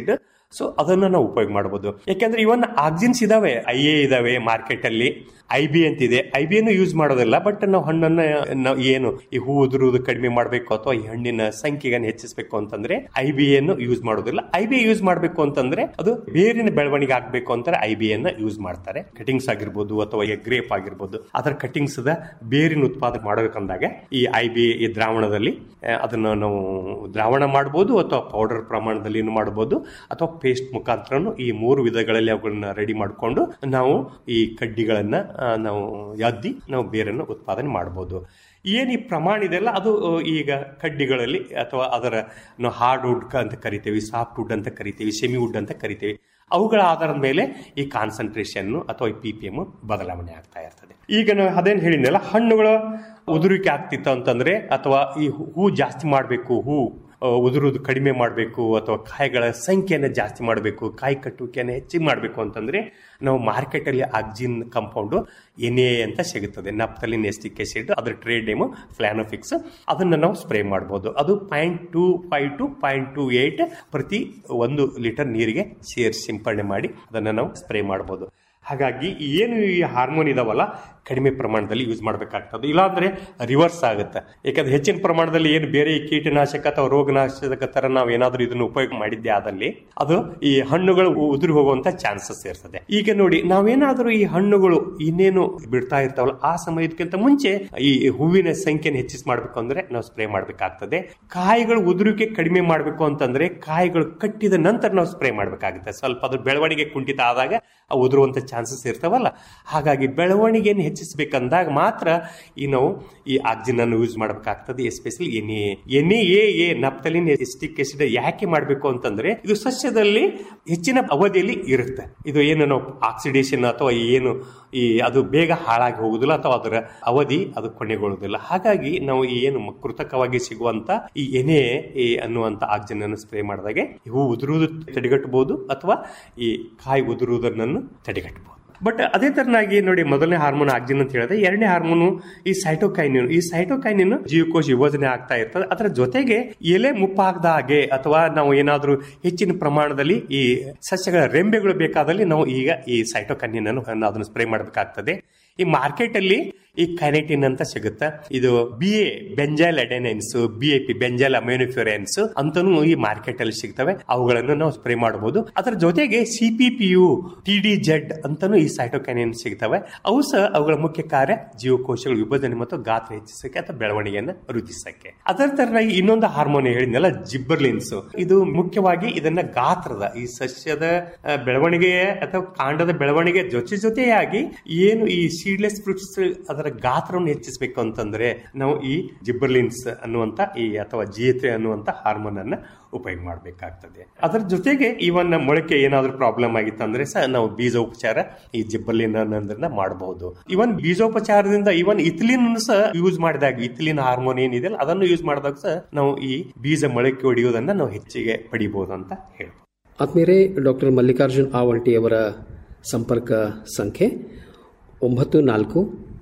so ಅದನ್ನ ನಾವು ಉಪಯೋಗ ಮಾಡಬಹುದು ಯಾಕೆಂದ್ರೆ ಇವನ್ ಆಕ್ಸಿನ್ಸ್ ಇದಾವೆ ಐ ಎ ಇದಾವೆ ಮಾರ್ಕೆಟ್ ಅಲ್ಲಿ ಐ ಬಿ ಅಂತಿದೆ ಐ ಬಿ ಅನ್ನು ಯೂಸ್ ಮಾಡೋದಿಲ್ಲ ಬಟ್ ನಾವು ಹಣ್ಣನ್ನ ನಾವು ಏನು ಈ ಹೂ ಉದುರುವುದು ಕಡಿಮೆ ಮಾಡಬೇಕು ಅಥವಾ ಈ ಹಣ್ಣಿನ ಸಂಖ್ಯೆಯನ್ನು ಹೆಚ್ಚಿಸಬೇಕು ಅಂತಂದ್ರೆ ಐ ಬಿ ಅನ್ನು ಯೂಸ್ ಮಾಡೋದಿಲ್ಲ ಐ ಬಿ ಯೂಸ್ ಮಾಡಬೇಕು ಅಂತಂದ್ರೆ ಅದು ಬೇರಿನ ಬೆಳವಣಿಗೆ ಆಗ್ಬೇಕು ಅಂತಾರೆ ಐ ಬಿ ಅನ್ನ ಯೂಸ್ ಮಾಡ್ತಾರೆ ಕಟಿಂಗ್ಸ್ ಆಗಿರ್ಬೋದು ಅಥವಾ ಗ್ರೇಪ್ ಆಗಿರ್ಬೋದು ಅದರ ಕಟಿಂಗ್ಸ್ ದ ಬೇರಿನ ಉತ್ಪಾದನೆ ಮಾಡಬೇಕಂದಾಗ ಈ ಐ ಬಿ ಈ ದ್ರಾವಣದಲ್ಲಿ ಆ, ಅದನ್ನ ನಾವು ದ್ರಾವಣ ಮಾಡಬಹುದು ಅಥವಾ ಪೌಡರ್ ಪ್ರಮಾಣದಲ್ಲಿ ಮಾಡಬಹುದು ಅಥವಾ ಪೇಸ್ಟ್ ಮುಖಾಂತರನು ಈ ಮೂರು ವಿಧಗಳಲ್ಲಿ ಅವುಗಳನ್ನ ರೆಡಿ ಮಾಡಿಕೊಂಡು ನಾವು ಈ ಕಡ್ಡಿಗಳನ್ನ ಆ, ನಾವು ಅದ್ದಿ ನಾವು ಬೇರನ್ನು ಉತ್ಪಾದನೆ ಮಾಡಬಹುದು ಏನು ಈ ಪ್ರಮಾಣ ಇದೆಲ್ಲ ಅದು ಆ, ಈಗ ಕಡ್ಡಿಗಳಲ್ಲಿ ಅಥವಾ ಅದರ ನಾವು ಹಾರ್ಡ್ ವುಡ್ ಅಂತ ಕರಿತೇವೆ ಸಾಫ್ಟ್ ವುಡ್ ಅಂತ ಕರಿತೇವೆ ಸೆಮಿ ವುಡ್ ಅಂತ ಕರಿತೇವೆ ಅವುಗಳ ಆಧಾರದ ಮೇಲೆ ಈ ಕಾನ್ಸಂಟ್ರೇಷನ್ ಅಥವಾ ಈ ಪಿ ಪಿ ಎಮ್ ಬದಲಾವಣೆ ಆಗ್ತಾ ಇರ್ತದೆ ಈಗ ನಾವು ಅದೇನು ಹೇಳಿದ್ನಲ್ಲ ಹಣ್ಣುಗಳ ಉದುರಿಕೆ ಆಗ್ತಿತ್ತು ಅಂತಂದ್ರೆ ಅಥವಾ ಈ ಹೂ ಜಾಸ್ತಿ ಮಾಡಬೇಕು ಹೂ ಆ, ಉದುರುದು ಕಡಿಮೆ ಮಾಡಬೇಕು ಅಥವಾ ಕಾಯಿಗಳ ಸಂಖ್ಯೆಯನ್ನು ಜಾಸ್ತಿ ಮಾಡಬೇಕು ಕಾಯಿ ಕಟ್ಟುವಿಕೆಯನ್ನು ಹೆಚ್ಚಿಗೆ ಮಾಡಬೇಕು ಅಂತಂದ್ರೆ ನಾವು ಮಾರ್ಕೆಟಲ್ಲಿ ಆಕ್ಸಿನ್ ಕಂಪೌಂಡು ಎನ್ ಎ ಅಂತ ಸಿಗುತ್ತದೆ ನಪ್ತಲಿನ್ ಎಸ್ಟಿಕ್ ಆಸಿಡ್ ಅದರ ಟ್ರೇಡ್ ನೇಮು ಫ್ಲಾನೋಫಿಕ್ಸ್ ಅದನ್ನು ನಾವು ಸ್ಪ್ರೇ ಮಾಡ್ಬೋದು ಅದು point two five to point two eight ಪ್ರತಿ ಒಂದು ಲೀಟರ್ ನೀರಿಗೆ ಸೇರಿಸಿ ಸಿಂಪಡಣೆ ಮಾಡಿ ಅದನ್ನು ನಾವು ಸ್ಪ್ರೇ ಮಾಡ್ಬೋದು ಹಾಗಾಗಿ ಏನು ಈ ಹಾರ್ಮೋನ್ ಇದಾವಲ್ಲ ಕಡಿಮೆ ಪ್ರಮಾಣದಲ್ಲಿ ಯೂಸ್ ಮಾಡಬೇಕಾಗ್ತದೆ ಇಲ್ಲಾಂದ್ರೆ ರಿವರ್ಸ್ ಆಗುತ್ತೆ ಯಾಕಂದ್ರೆ ಹೆಚ್ಚಿನ ಪ್ರಮಾಣದಲ್ಲಿ ಏನು ಬೇರೆ ಈ ಕೀಟನಾಶಕ ಅಥವಾ ರೋಗನಾಶಕ ತರ ನಾವು ಏನಾದ್ರೂ ಇದನ್ನು ಉಪಯೋಗ ಮಾಡಿದ್ದೆ ಆದಲ್ಲಿ ಅದು ಈ ಹಣ್ಣುಗಳು ಉದುರಿ ಹೋಗುವಂತ ಚಾನ್ಸಸ್ ಇರ್ತದೆ ಈಗ ನೋಡಿ ನಾವೇನಾದ್ರೂ ಈ ಹಣ್ಣುಗಳು ಇನ್ನೇನು ಬಿಡ್ತಾ ಇರ್ತಾವಲ್ಲ ಆ ಸಮಯಕ್ಕಿಂತ ಮುಂಚೆ ಈ ಹೂವಿನ ಸಂಖ್ಯೆನ ಹೆಚ್ಚಿಸಿ ಮಾಡ್ಬೇಕು ಅಂದ್ರೆ ನಾವು ಸ್ಪ್ರೇ ಮಾಡ್ಬೇಕಾಗ್ತದೆ ಕಾಯಿಗಳು ಉದುರುವಿಕೆ ಕಡಿಮೆ ಮಾಡಬೇಕು ಅಂತಂದ್ರೆ ಕಾಯಿಗಳು ಕಟ್ಟಿದ ನಂತರ ನಾವು ಸ್ಪ್ರೇ ಮಾಡ್ಬೇಕಾಗುತ್ತೆ ಸ್ವಲ್ಪ ಅದು ಬೆಳವಣಿಗೆ ಕುಂಠಿತ ಆದಾಗ ಅವು ಉದುರುವಂತ ಚಾನ್ಸಸ್ ಇರ್ತಾವಲ್ಲ ಹಾಗಾಗಿ ಬೆಳವಣಿಗೆಯನ್ನು ಹೆಚ್ಚಿಸಬೇಕಂದಾಗ ಮಾತ್ರ ಈ ನಾವು ಈ ಆಕ್ಸಿನ್ ಅನ್ನು ಯೂಸ್ ಮಾಡಬೇಕಾಗ್ತದೆ especially N A N A A naphthalene acetic acid ಯಾಕೆ ಮಾಡಬೇಕು ಅಂತಂದ್ರೆ ಇದು ಸಸ್ಯದಲ್ಲಿ ಹೆಚ್ಚಿನ ಅವಧಿಯಲ್ಲಿ ಇರುತ್ತೆ ಇದು ಏನು ನಾವು ಆಕ್ಸಿಡೇಷನ್ ಅಥವಾ ಏನು ಈ ಅದು ಬೇಗ ಹಾಳಾಗಿ ಹೋಗುದಿಲ್ಲ ಅಥವಾ ಅದರ ಅವಧಿ ಅದು ಕೊನೆಗೊಳ್ಳುವುದಿಲ್ಲ ಹಾಗಾಗಿ ನಾವು ಈ ಏನು ಮ- ಕೃತಕವಾಗಿ ಸಿಗುವಂತ ಈ ಎನೆ ಅನ್ನುವಂತ ಆಕ್ಸಿಜನ್ ಅನ್ನು ಸ್ಪ್ರೇ ಮಾಡಿದಾಗೆ ಹೂ ಉದುರುವುದು ತಡೆಗಟ್ಟಬಹುದು ಅಥವಾ ಈ ಕಾಯಿ ಉದುರುವುದನ್ನು ತಡೆಗಟ್ಟಬಹುದು ಬಟ್ ಅದೇ ತರನಾಗಿ ನೋಡಿ ಮೊದಲನೇ ಹಾರ್ಮೋನ್ ಆಕ್ಸಿನ್ ಅಂತ ಹೇಳಿದ್ರೆ ಎರಡನೇ ಹಾರ್ಮೋನು ಈ ಸೈಟೋಕೈನಿನ್ ಈ ಸೈಟೋಕೈನಿನ್ ಜೀವಕೋಶ ವಿಭಜನೆ ಆಗ್ತಾ ಇರ್ತದೆ ಅದರ ಜೊತೆಗೆ ಎಲೆ ಮುಪ್ಪಾಗದ ಹಾಗೆ ಅಥವಾ ನಾವು ಏನಾದ್ರೂ ಹೆಚ್ಚಿನ ಪ್ರಮಾಣದಲ್ಲಿ ಈ ಸಸ್ಯಗಳ ರೆಂಬೆಗಳು ಬೇಕಾದಲ್ಲಿ ನಾವು ಈಗ ಈ ಸೈಟೋಕೈನಿನ್ ಅನ್ನು ಅದನ್ನು ಸ್ಪ್ರೇ ಮಾಡಬೇಕಾಗ್ತದೆ ಈ ಮಾರ್ಕೆಟ್ ಅಲ್ಲಿ ಈ ಕೈನೆಟಿನ್ ಅಂತ ಸಿಗುತ್ತೆ ಇದು B A benzyl adenines B A P benzyl aminopurines ಅಂತಾನು ಈ ಮಾರ್ಕೆಟ್ ಅಲ್ಲಿ ಸಿಗ್ತವೆ ಅವುಗಳನ್ನು ನಾವು ಸ್ಪ್ರೇ ಮಾಡಬಹುದು ಅದರ ಜೊತೆಗೆ C P P U T D Z ಅಂತಾನು ಈ ಸೈಟೋಕೈನಿನ್ ಸಿಗ್ತವೆ ಅವು ಸಹ ಅವುಗಳ ಮುಖ್ಯ ಕಾರ್ಯ ಜೀವಕೋಶಗಳ ವಿಭಜನೆ ಮತ್ತು ಗಾತ್ರ ಹೆಚ್ಚಿಸಕ್ಕೆ ಅಥವಾ ಬೆಳವಣಿಗೆಯನ್ನು ವೃದ್ಧಿಸಕ್ಕೆ ಅದರ ತರನಾಗಿ ಇನ್ನೊಂದು ಹಾರ್ಮೋನ್ ಹೇಳಿದ್ನಲ್ಲ ಜಿಬ್ಬರ್ಲಿನ್ಸ್ ಇದು ಮುಖ್ಯವಾಗಿ ಇದನ್ನ ಗಾತ್ರದ ಈ ಸಸ್ಯದ ಆ, ಬೆಳವಣಿಗೆಯ ಅಥವಾ ಕಾಂಡದ ಬೆಳವಣಿಗೆ ಜೊತೆ ಜೊತೆಯಾಗಿ ಏನು ಈ ಸೀಡ್ಲೆಸ್ ಫ್ರೂಟ್ಸ್ ಅದರ ಗಾತ್ರವನ್ನು ಹೆಚ್ಚಿಸಬೇಕು ಅಂತಂದ್ರೆ ನಾವು ಈ ಜಿಬ್ಬರ್ಲಿನ್ಸ್ ಅನ್ನುವಂತ ಈ ಅಥವಾ ಜಿಯತ್ರೆ ಅನ್ನುವಂತ ಹಾರ್ಮೋನ್ ಅನ್ನ ಉಪಯೋಗ ಮಾಡಬೇಕಾಗ್ತದೆ ಅದರ ಜೊತೆಗೆ ಇವನ್ ಮೊಳಕೆ ಏನಾದ್ರೂ ಪ್ರಾಬ್ಲಮ್ ಆಗಿತ್ತು ಅಂದ್ರೆ ಸಹ ನಾವು ಬೀಜ ಉಪಚಾರ ಈ ಜಿಬ್ಬರ್ಲಿನ್ ಅನ್ನೋದನ್ನ ಮಾಡಬಹುದು ಇವನ್ ಬೀಜೋಪಚಾರದಿಂದ ಇವನ್ ಇಥಿಲಿನ್ ಸಹ ಯೂಸ್ ಮಾಡಿದಾಗ ಇಥಿಲಿನ್ ಹಾರ್ಮೋನ್ ಏನಿದೆ ಅದನ್ನು ಯೂಸ್ ಮಾಡಿದಾಗ ಸಹ ನಾವು ಈ ಬೀಜ ಮೊಳಕೆ ಹೊಡೆಯುವುದನ್ನ ನಾವು ಹೆಚ್ಚಿಗೆ ಪಡಿಬಹುದು ಅಂತ ಹೇಳ್ಬೋದು
ಆತ್ಮೀಯರೇ ಡಾಕ್ಟರ್ ಮಲ್ಲಿಕಾರ್ಜುನ್ ಆವಲ್ಟಿಯವರ ಸಂಪರ್ಕ ಸಂಖ್ಯೆ ಒಂಬತ್ತು ನಾಲ್ಕು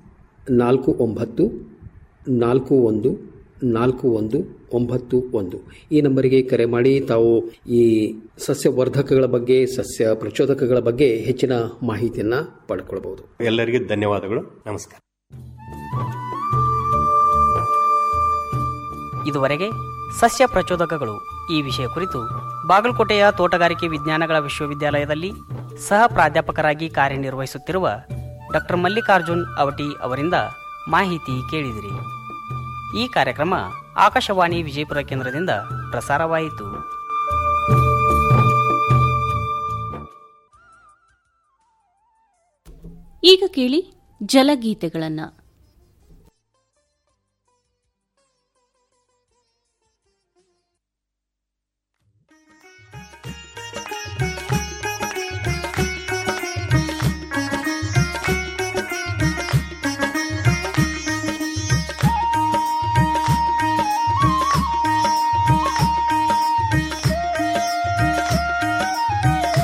ನಾಲ್ಕು ಒಂಬತ್ತು ನಾಲ್ಕು ಒಂದು ನಾಲ್ಕು ಒಂದು ಒಂಬತ್ತು ಒಂದು ಈ ನಂಬರಿಗೆ ಕರೆ ಮಾಡಿ ತಾವು ಈ ಸಸ್ಯವರ್ಧಕಗಳ ಬಗ್ಗೆ ಸಸ್ಯ ಪ್ರಚೋದಕಗಳ ಬಗ್ಗೆ ಹೆಚ್ಚಿನ ಮಾಹಿತಿಯನ್ನು ಪಡ್ಕೊಳ್ಬಹುದು
ಎಲ್ಲರಿಗೂ ಧನ್ಯವಾದಗಳು ನಮಸ್ಕಾರ
ಇದುವರೆಗೆ ಸಸ್ಯ ಪ್ರಚೋದಕಗಳು ಈ ವಿಷಯ ಕುರಿತು ಬಾಗಲಕೋಟೆಯ ತೋಟಗಾರಿಕೆ ವಿಜ್ಞಾನಗಳ ವಿಶ್ವವಿದ್ಯಾಲಯದಲ್ಲಿ ಸಹ ಪ್ರಾಧ್ಯಾಪಕರಾಗಿ ಕಾರ್ಯನಿರ್ವಹಿಸುತ್ತಿರುವ ಡಾಕ್ಟರ್ ಮಲ್ಲಿಕಾರ್ಜುನ್ ಅವಟಿ ಅವರಿಂದ ಮಾಹಿತಿ ಕೇಳಿದಿರಿ ಈ ಕಾರ್ಯಕ್ರಮ ಆಕಾಶವಾಣಿ ವಿಜಯಪುರ ಕೇಂದ್ರದಿಂದ ಪ್ರಸಾರವಾಯಿತು
ಈಗ ಕೇಳಿ ಜಲಗೀತೆಗಳನ್ನ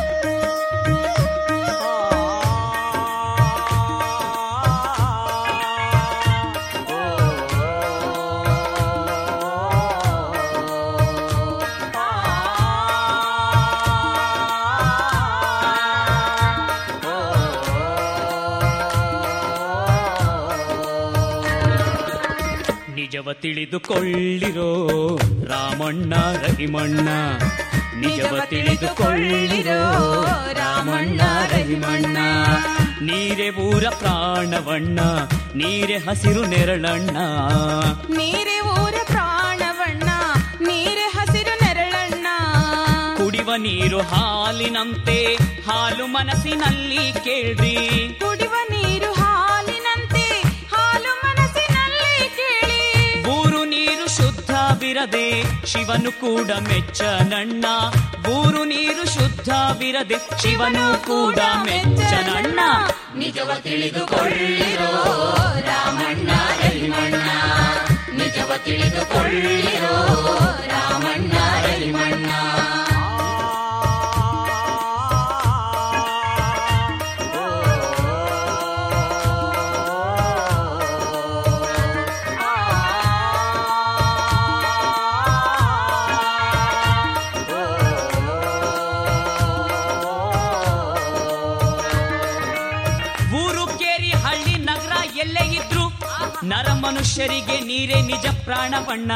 ಆ ನಿಜವ ತಿಳಿದುಕೊಳ್ಳಿರೋ ರಾಮಣ್ಣ ರಹಿಮಣ್ಣ ನಿಜವ ತಿಳಿದುಕೊಳ್ಳಿರೋ ರಾಮಣ್ಣ ರಹಿಮಣ್ಣ ನೀರೆ ಊರ ಪ್ರಾಣವಣ್ಣ ನೀರೆ ಹಸಿರು ನೆರಳಣ್ಣ
ನೀರೇ ಊರ ಪ್ರಾಣವಣ್ಣ ನೀರೇ ಹಸಿರು ನೆರಳಣ್ಣ
ಕುಡಿವ ನೀರು ಹಾಲಿನಂತೆ ಹಾಲು ಮನಸ್ಸಿನಲ್ಲಿ ಕೇಳ್ರಿ
ಕುಡಿವ ನೀರು ಹಾಲಿನಂತೆ ಹಾಲು ಮನಸ್ಸಿನಲ್ಲಿ ಕೇಳಿ
ಬೂರು ನೀರು ಶುದ್ಧವಿರದೆ ಶಿವನು ಕೂಡ ಮೆಚ್ಚನಣ್ಣ ಬೂರು ನೀರು ಶುದ್ಧವಿರದೆ ಶಿವನು ಕೂಡ ಮೆಚ್ಚನಣ್ಣ
ನಿಜವ ತಿಳಿದುಕೊಳ್ಳಿರೋ ರಾಮಣ್ಣ ರಹಿಮಣ್ಣ ನಿಜವ ತಿಳಿದುಕೊಳ್ಳಿರೋ ರಾಮಣ್ಣ ರಹಿಮಣ್ಣ
ಊರು ಕೇರಿ ಹಳ್ಳಿ ನಗರ ಎಲ್ಲೇ ಇದ್ರು ನರ ಮನುಷ್ಯರಿಗೆ ನೀರೇ ನಿಜ ಪ್ರಾಣವಣ್ಣ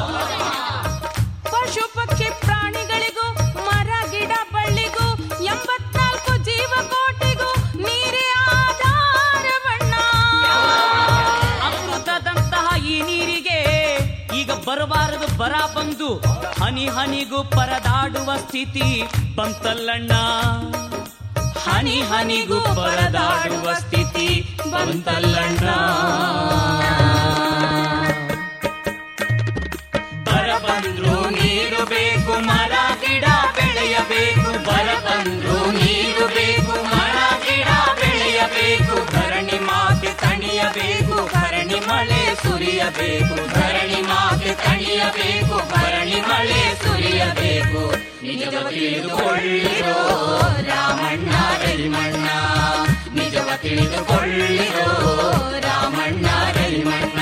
ಪಶು ಪಕ್ಷಿ ಪ್ರಾಣಿಗಳಿಗೂ ಮರ ಗಿಡ ಬಳ್ಳಿಗೂ ಎಂಬತ್ನಾಲ್ಕು ಜೀವಕೋಟಿಗೂ ನೀರೇ ಆಧಾರವಣ್ಣ
ಅಮೃತದಂತಹ ಈ ನೀರಿಗೆ ಈಗ ಬರಬಾರದು ಬರ ಬಂದು ಹನಿ ಹನಿಗೂ ಪರದಾಡುವ ಸ್ಥಿತಿ ಬಂತಲ್ಲಣ್ಣ ಹನಿ ಹನಿಗೂ ಪರದಾಡುವ ಸ್ಥಿತಿ ಬಂತಲ್ಲಣ್ಣ ಬರ ಬಂದ್ರು ನೀರು ಬೇಕು ಮರ ಗಿಡ ಬೆಳೆಯಬೇಕು ಬರ ಬಂದ್ರು ನೀರು ಬೇಕು ಮರ ಗಿಡ ಬೆಳೆಯಬೇಕು ಧರಣಿ ಮಾತೆ ತಣಿಯಬೇಕು ಭರಣಿ ಮಳೆ ಸುರಿಯಬೇಕು ಧರಣಿ ಮಾತೆ ತಣಿಯಬೇಕು ಭರಣಿ ಮಳೆ ಸುರಿಯಬೇಕು ನಿಜವ ತಿಳಿದುಕೊಳ್ಳಿರೋ ರಾಮಣ್ಣ ರಹಿಮಣ್ಣ ನಿಜವ ತಿಳಿದುಕೊಳ್ಳಿರೋ ರಾಮಣ್ಣ ರಹಿಮಣ್ಣ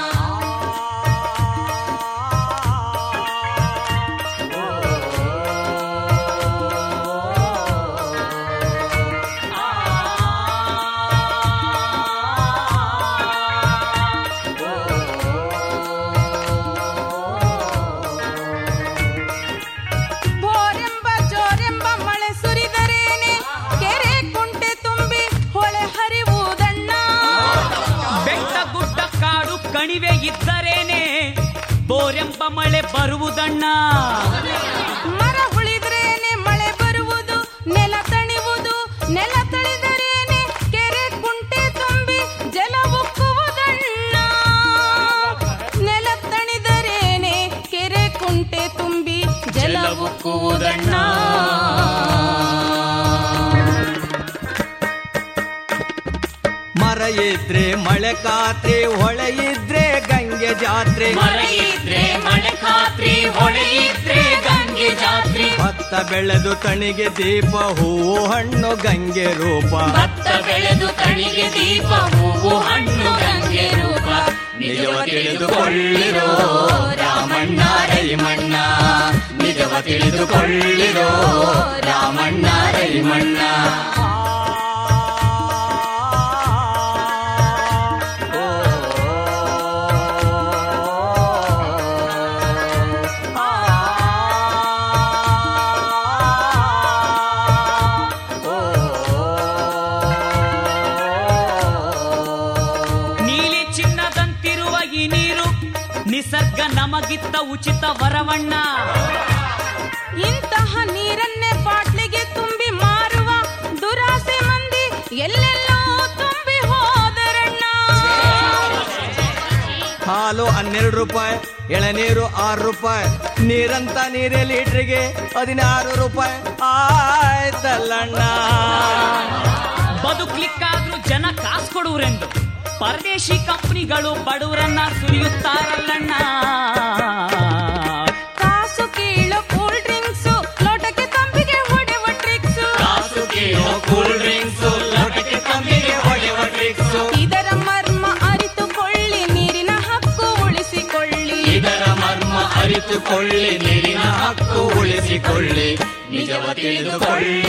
ಬೋರೆಂಬ ಜೋರೆಂಬ ಮಳೆ ಸುರಿದರೇನೆ ಕೆರೆ ಕುಂಟೆ ತುಂಬಿ ಹೊಳೆ ಹರಿವುದಣ್ಣ
ಬೆಟ್ಟ ಗುಡ್ಡ ಕಾಡು ಕಣಿವೆ ಇದ್ದರೇನೆ ಬೋರೆಂಬ ಮಳೆ ಬರುವುದಣ್ಣ
ಮರ ಉಳಿದ್ರೇನೆ ಮಳೆ ಬರುವುದು ನೆಲ ತಣಿವುದು ನೆಲ ತಣಿದರೇನೆ ಕೆರೆ ಕುಂಟೆ ತುಂಬಿ ಜಲ ಉಕ್ಕುವುದಣ್ಣ ನೆಲ ತಣಿದರೇನೆ ಕೆರೆ ಕುಂಟೆ ತುಂಬಿ ಜಲ ಉಕ್ಕುವುದಣ್ಣ
ಮರ ಇದ್ರೆ ಮಳೆ ಖಾತ್ರಿ ಹೊಳೆ ಇದ್ರೆ ಗಂಗೆ ಜಾತ್ರೆ
ಮರ ಇದ್ರೆ ಮಳೆ ಖಾತ್ರಿ ಹೊಳೆ ಇದ್ರೆ ಗಂಗೆ ಜಾತ್ರೆ
ಭತ್ತ ಬೆಳೆದು ತಣಿಗೆ ದೀಪ ಹೂವು ಹಣ್ಣು ಗಂಗೆ ರೂಪ
ಭತ್ತ ಬೆಳೆದು ತಣಿಗೆ ದೀಪ ಹೂವು ಹಣ್ಣು ಗಂಗೆ ರೂಪ
ನಿಜವ ತಿಳಿದುಕೊಳ್ಳಿರೋ ರಾಮಣ್ಣ ರೈಮಣ್ಣ ನಿಜವ ತಿಳಿದುಕೊಳ್ಳಿರೋ ರಾಮಣ್ಣ ರೈಮಣ್ಣ
ನೀಲಿ ಚಿನ್ನದಂತಿರುವ ಈ ನೀರು ನಿಸರ್ಗ ನಮಗಿತ್ತ ಉಚಿತ ವರವಣ್ಣ
ಇಂತಹ ನೀರನ್ನೇ ಬಾಟ್ಲಿಗೆ ತುಂಬಿ ಮಾರುವ ದುರಾಸೆ ಮಂದಿ ಎಲ್ಲೆಲ್ಲೋ ತುಂಬಿ ಹೋದರಣ್ಣ
ಹಾಲು ಹನ್ನೆರಡು ರೂಪಾಯಿ ಎಳನೀರು ಆರು ರೂಪಾಯಿ ನೀರಂತ ನೀರೇ ಲೀಟ್ರಿಗೆ ಹದಿನಾರು ರೂಪಾಯಿ ಆಯ್ತಲ್ಲಣ್ಣ
ಬದುಕ್ಲಿಕ್ಕಾದ್ರೂ ಜನ ಕಾಸು ಕೊಡುವರೆಂದು ಪರದೇಶಿ ಕಂಪನಿಗಳು ಬಡವರನ್ನ ಸುರಿಯುತ್ತಾರಲ್ಲಣ್ಣ
ಕಾಸು ಕೀಳು ಕೂಲ್ ಡ್ರಿಂಕ್ಸು ಲೋಟಕ್ಕೆ ತಂಬಿಗೆ ಹೊಡೆವ ಟ್ರಿಕ್ಸು
ಕಾಸು ಕೀಳು ಕೂಲ್ ಡ್ರಿಂಕ್ಸು ಲೋಟಕ್ಕೆ ತಂಬಿಗೆ ಹೊಡೆವ ಟ್ರಿಕ್ಸು
ಇದರ ಮರ್ಮ ಅರಿತುಕೊಳ್ಳಿ ನೀರಿನ ಹಕ್ಕು ಉಳಿಸಿಕೊಳ್ಳಿ
ಇದರ ಮರ್ಮ ಅರಿತುಕೊಳ್ಳಿ ನೀರಿನ ಹಕ್ಕು ಉಳಿಸಿಕೊಳ್ಳಿ ನಿಜವ ತಿಳಿದುಕೊಳ್ಳಿ